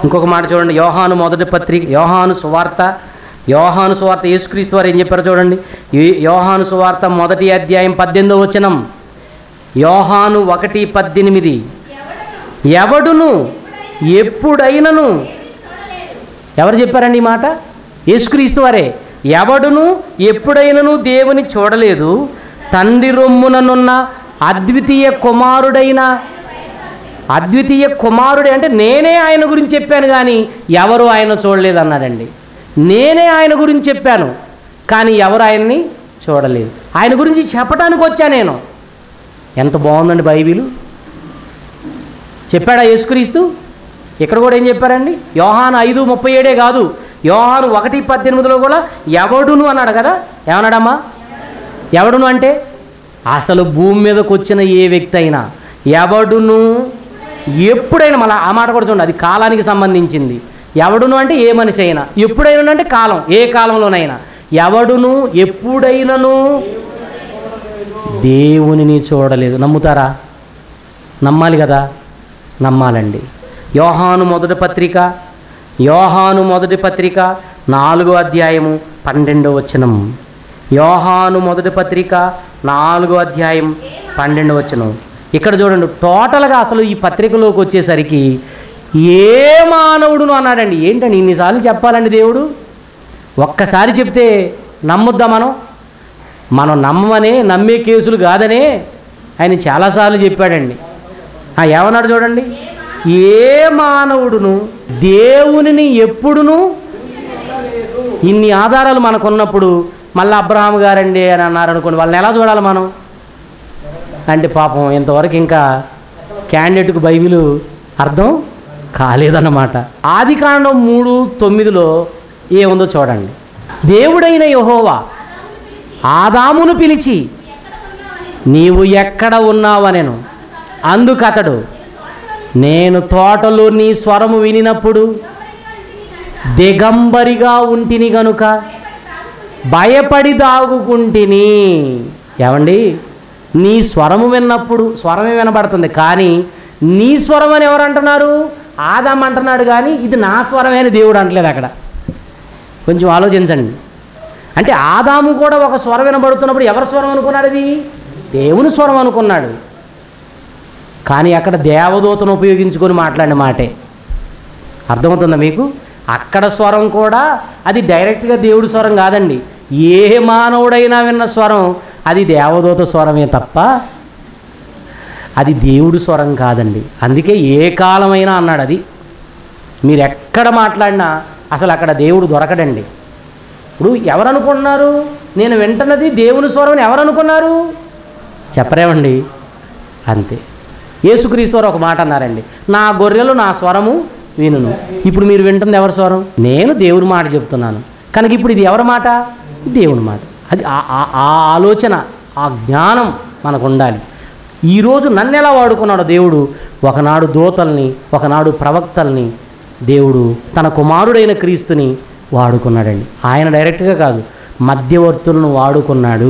ఇంకొక మాట చూడండి యోహాను మొదటి పత్రిక యోహాను సువార్త యోహాను సువార్త యేసుక్రీస్తు వారు ఏం చెప్పారో చూడండి ఈ యోహాను సువార్త మొదటి అధ్యాయం పద్దెనిమిదో వచనం యోహాను ఒకటి పద్దెనిమిది ఎవడును ఎప్పుడైనను ఎవరు చెప్పారండి ఈ మాట యేసుక్రీస్తు వారే ఎవడును ఎప్పుడైనను దేవుని చూడలేదు తండ్రి రొమ్ముననున్న అద్వితీయ కుమారుడైన అద్వితీయ కుమారుడే అంటే నేనే ఆయన గురించి చెప్పాను కానీ ఎవరు ఆయన చూడలేదు అన్నాడండి నేనే ఆయన గురించి చెప్పాను కానీ ఎవరు ఆయన్ని చూడలేదు ఆయన గురించి చెప్పడానికి వచ్చా నేను ఎంత బాగుందండి బైబిలు చెప్పాడా యేసుక్రీస్తు ఇక్కడ కూడా ఏం చెప్పారండి యోహాను ఐదు ముప్పై ఏడే కాదు యోహాను ఒకటి పద్దెనిమిదిలో కూడా ఎవడును అన్నాడు కదా ఏమన్నాడమ్మా ఎవడును అంటే అసలు భూమి మీదకి వచ్చిన ఏ వ్యక్తి అయినా ఎవడును ఎప్పుడైనా మళ్ళీ ఆ మాట కూడా చూడండి అది కాలానికి సంబంధించింది ఎవడును అంటే ఏ మనిషి అయినా ఎప్పుడైనా అంటే కాలం ఏ కాలంలోనైనా ఎవడును ఎప్పుడైనను దేవునిని చూడలేదు నమ్ముతారా నమ్మాలి కదా నమ్మాలండి యోహాను మొదటి పత్రిక యోహాను మొదటి పత్రిక నాలుగో అధ్యాయము పన్నెండో వచనం యోహాను మొదటి పత్రిక నాలుగో అధ్యాయం పన్నెండో వచనం ఇక్కడ చూడండి టోటల్గా అసలు ఈ పత్రికలోకి వచ్చేసరికి ఏ మానవుడును అన్నాడండి ఏంటండి ఇన్నిసార్లు చెప్పాలండి దేవుడు ఒక్కసారి చెప్తే నమ్మొద్దా మనం మనం నమ్మమనే నమ్మే కేసులు కాదనే ఆయన చాలాసార్లు చెప్పాడండి ఆ, ఏమన్నాడు చూడండి ఏ మానవుడును దేవునిని ఎప్పుడును ఇన్ని ఆధారాలు మనకు ఉన్నప్పుడు మళ్ళీ అబ్రహాం గారండి అని అన్నారు అనుకోండి వాళ్ళని ఎలా చూడాలి మనం అంటే పాపం ఇంతవరకు ఇంకా క్యాండిడేట్కు బైబిల్ అర్థం కాలేదన్నమాట ఆది కాండం మూడు తొమ్మిదిలో ఏముందో చూడండి దేవుడైన యహోవా ఆదామును పిలిచి నీవు ఎక్కడ ఉన్నావనెను అందుకతడు నేను తోటలో నీ స్వరము వినినప్పుడు దిగంబరిగా ఉంటిని గనుక భయపడి దాగుకుంటిని ఏమండి నీ స్వరము విన్నప్పుడు స్వరమే వినబడుతుంది కానీ నీ స్వరం అని ఎవరు అంటున్నారు ఆదాం అంటున్నాడు కానీ ఇది నా స్వరమే అని దేవుడు అంటలేదు అక్కడ కొంచెం ఆలోచించండి అంటే ఆదాము కూడా ఒక స్వరం వినబడుతున్నప్పుడు ఎవరి స్వరం అనుకున్నాడు ఇది దేవుని స్వరం అనుకున్నాడు కానీ అక్కడ దేవదూతను ఉపయోగించుకొని మాట్లాడిన మాటే అర్థమవుతుందా మీకు అక్కడ స్వరం కూడా అది డైరెక్ట్గా దేవుడి స్వరం కాదండి ఏ మానవుడైనా విన్న స్వరం అది దేవదూత స్వరమే తప్ప అది దేవుడి స్వరం కాదండి అందుకే ఏ కాలమైనా అన్నాడు అది మీరు ఎక్కడ మాట్లాడినా అసలు అక్కడ దేవుడు దొరకడండి ఇప్పుడు ఎవరు అనుకుంటున్నారు నేను వింటున్నది దేవుని స్వరం అని ఎవరు అనుకున్నారు చెప్పరేమండి అంతే యేసుక్రీస్తు వారు ఒక మాట అన్నారండి నా గొర్రెలు నా స్వరము వినును ఇప్పుడు మీరు వింటుంది ఎవరి స్వరం నేను దేవుడి మాట చెప్తున్నాను కనుక ఇప్పుడు ఇది ఎవరి మాట దేవుని మాట అది ఆ- ఆ- ఆ ఆలోచన ఆ జ్ఞానం మనకు ఉండాలి ఈరోజు నన్ను ఎలా వాడుకున్నాడో దేవుడు ఒకనాడు దూతల్ని ఒకనాడు ప్రవక్తల్ని దేవుడు తన కుమారుడైన క్రీస్తుని వాడుకున్నాడండి ఆయన డైరెక్ట్గా కాదు మధ్యవర్తులను వాడుకున్నాడు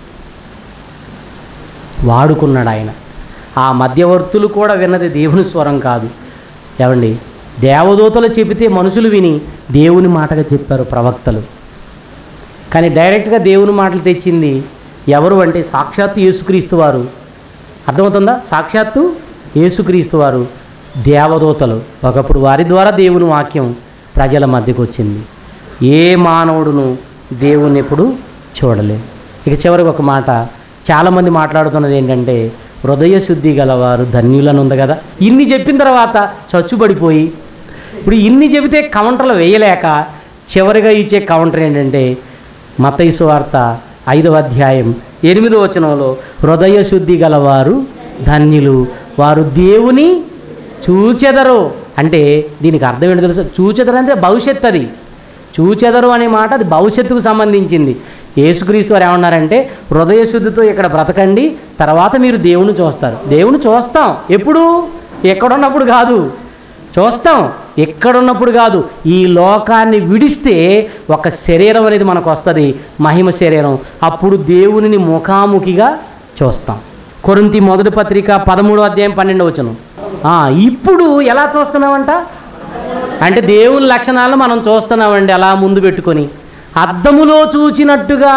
వాడుకున్నాడు ఆయన ఆ మధ్యవర్తులు కూడా విన్నది దేవుని స్వరం కాదు ఏమండి దేవదూతలు చెబితే మనుషులు విని దేవుని మాటగా చెప్పారు ప్రవక్తలు కానీ డైరెక్ట్గా దేవుని మాటలు తెచ్చింది ఎవరు అంటే సాక్షాత్తు యేసుక్రీస్తు వారు అర్థమవుతుందా సాక్షాత్తు యేసుక్రీస్తు వారు దేవదూతలు ఒకప్పుడు వారి ద్వారా దేవుని వాక్యం ప్రజల మధ్యకు వచ్చింది ఏ మానవుడును దేవుణ్ణి ఎప్పుడు చూడలేదు ఇక చివరికి ఒక మాట చాలామంది మాట్లాడుతున్నది ఏంటంటే హృదయ శుద్ధి గలవారు ధన్యులను ఉంది కదా ఇన్ని చెప్పిన తర్వాత చచ్చుబడిపోయి ఇప్పుడు ఇన్ని చెబితే కౌంటర్లు వేయలేక చివరిగా ఇచ్చే కౌంటర్ ఏంటంటే మతైసు వార్త ఐదవ అధ్యాయం ఎనిమిదో వచనంలో హృదయ శుద్ధి గలవారు ధన్యులు వారు దేవుని చూచెదరు అంటే దీనికి అర్థం ఏంటో తెలుసు చూచెదరు అంటే భవిష్యత్తు అది చూచెదరు అనే మాట అది భవిష్యత్తుకు సంబంధించింది యేసుక్రీస్తు వారు ఏమన్నారంటే హృదయ శుద్ధితో ఇక్కడ బ్రతకండి తర్వాత మీరు దేవుని చూస్తారు దేవుని చూస్తాం ఎప్పుడు ఎక్కడున్నప్పుడు కాదు చూస్తాం ఎక్కడున్నప్పుడు కాదు ఈ లోకాన్ని విడిస్తే ఒక శరీరం అనేది మనకు వస్తుంది మహిమ శరీరం అప్పుడు దేవునిని ముఖాముఖిగా చూస్తాం కొరింతి మొదటి పత్రిక పదమూడో అధ్యాయం పన్నెండవ వచనం ఆ, ఇప్పుడు ఎలా చూస్తున్నామంట అంటే దేవుని లక్షణాలను మనం చూస్తున్నామండి అలా ముందు పెట్టుకొని అద్దములో చూచినట్టుగా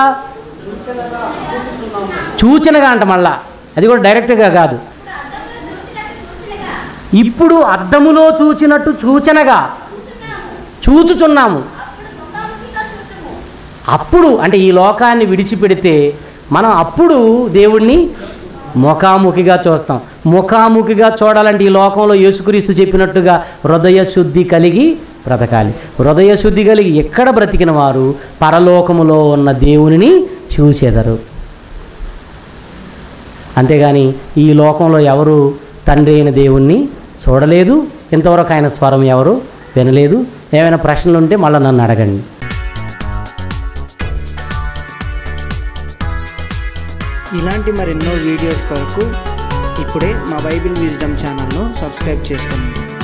చూచినగా అంట మళ్ళా అది కూడా డైరెక్ట్గా కాదు ఇప్పుడు అద్దములో చూచినట్టు చూచనగా చూచుచున్నాము అప్పుడు అంటే ఈ లోకాన్ని విడిచిపెడితే మనం అప్పుడు దేవుణ్ణి ముఖాముఖిగా చూస్తాం ముఖాముఖిగా చూడాలంటే ఈ లోకంలో యేసుక్రీస్తు చెప్పినట్టుగా హృదయ శుద్ధి కలిగి బ్రతకాలి హృదయ శుద్ధి కలిగి ఎక్కడ బ్రతికిన వారు పరలోకములో ఉన్న దేవునిని చూసేదరు అంతేగాని ఈ లోకంలో ఎవరు తండ్రి అయిన దేవుణ్ణి చూడలేదు ఇంతవరకు ఆయన స్వరం ఎవరు వినలేదు ఏమైనా ప్రశ్నలు ఉంటే మళ్ళీ నన్ను అడగండి ఇలాంటి మరెన్నో వీడియోస్ కొరకు ఇప్పుడే మా బైబిల్ విజ్డమ్ ఛానల్ను సబ్స్క్రైబ్ చేసుకోండి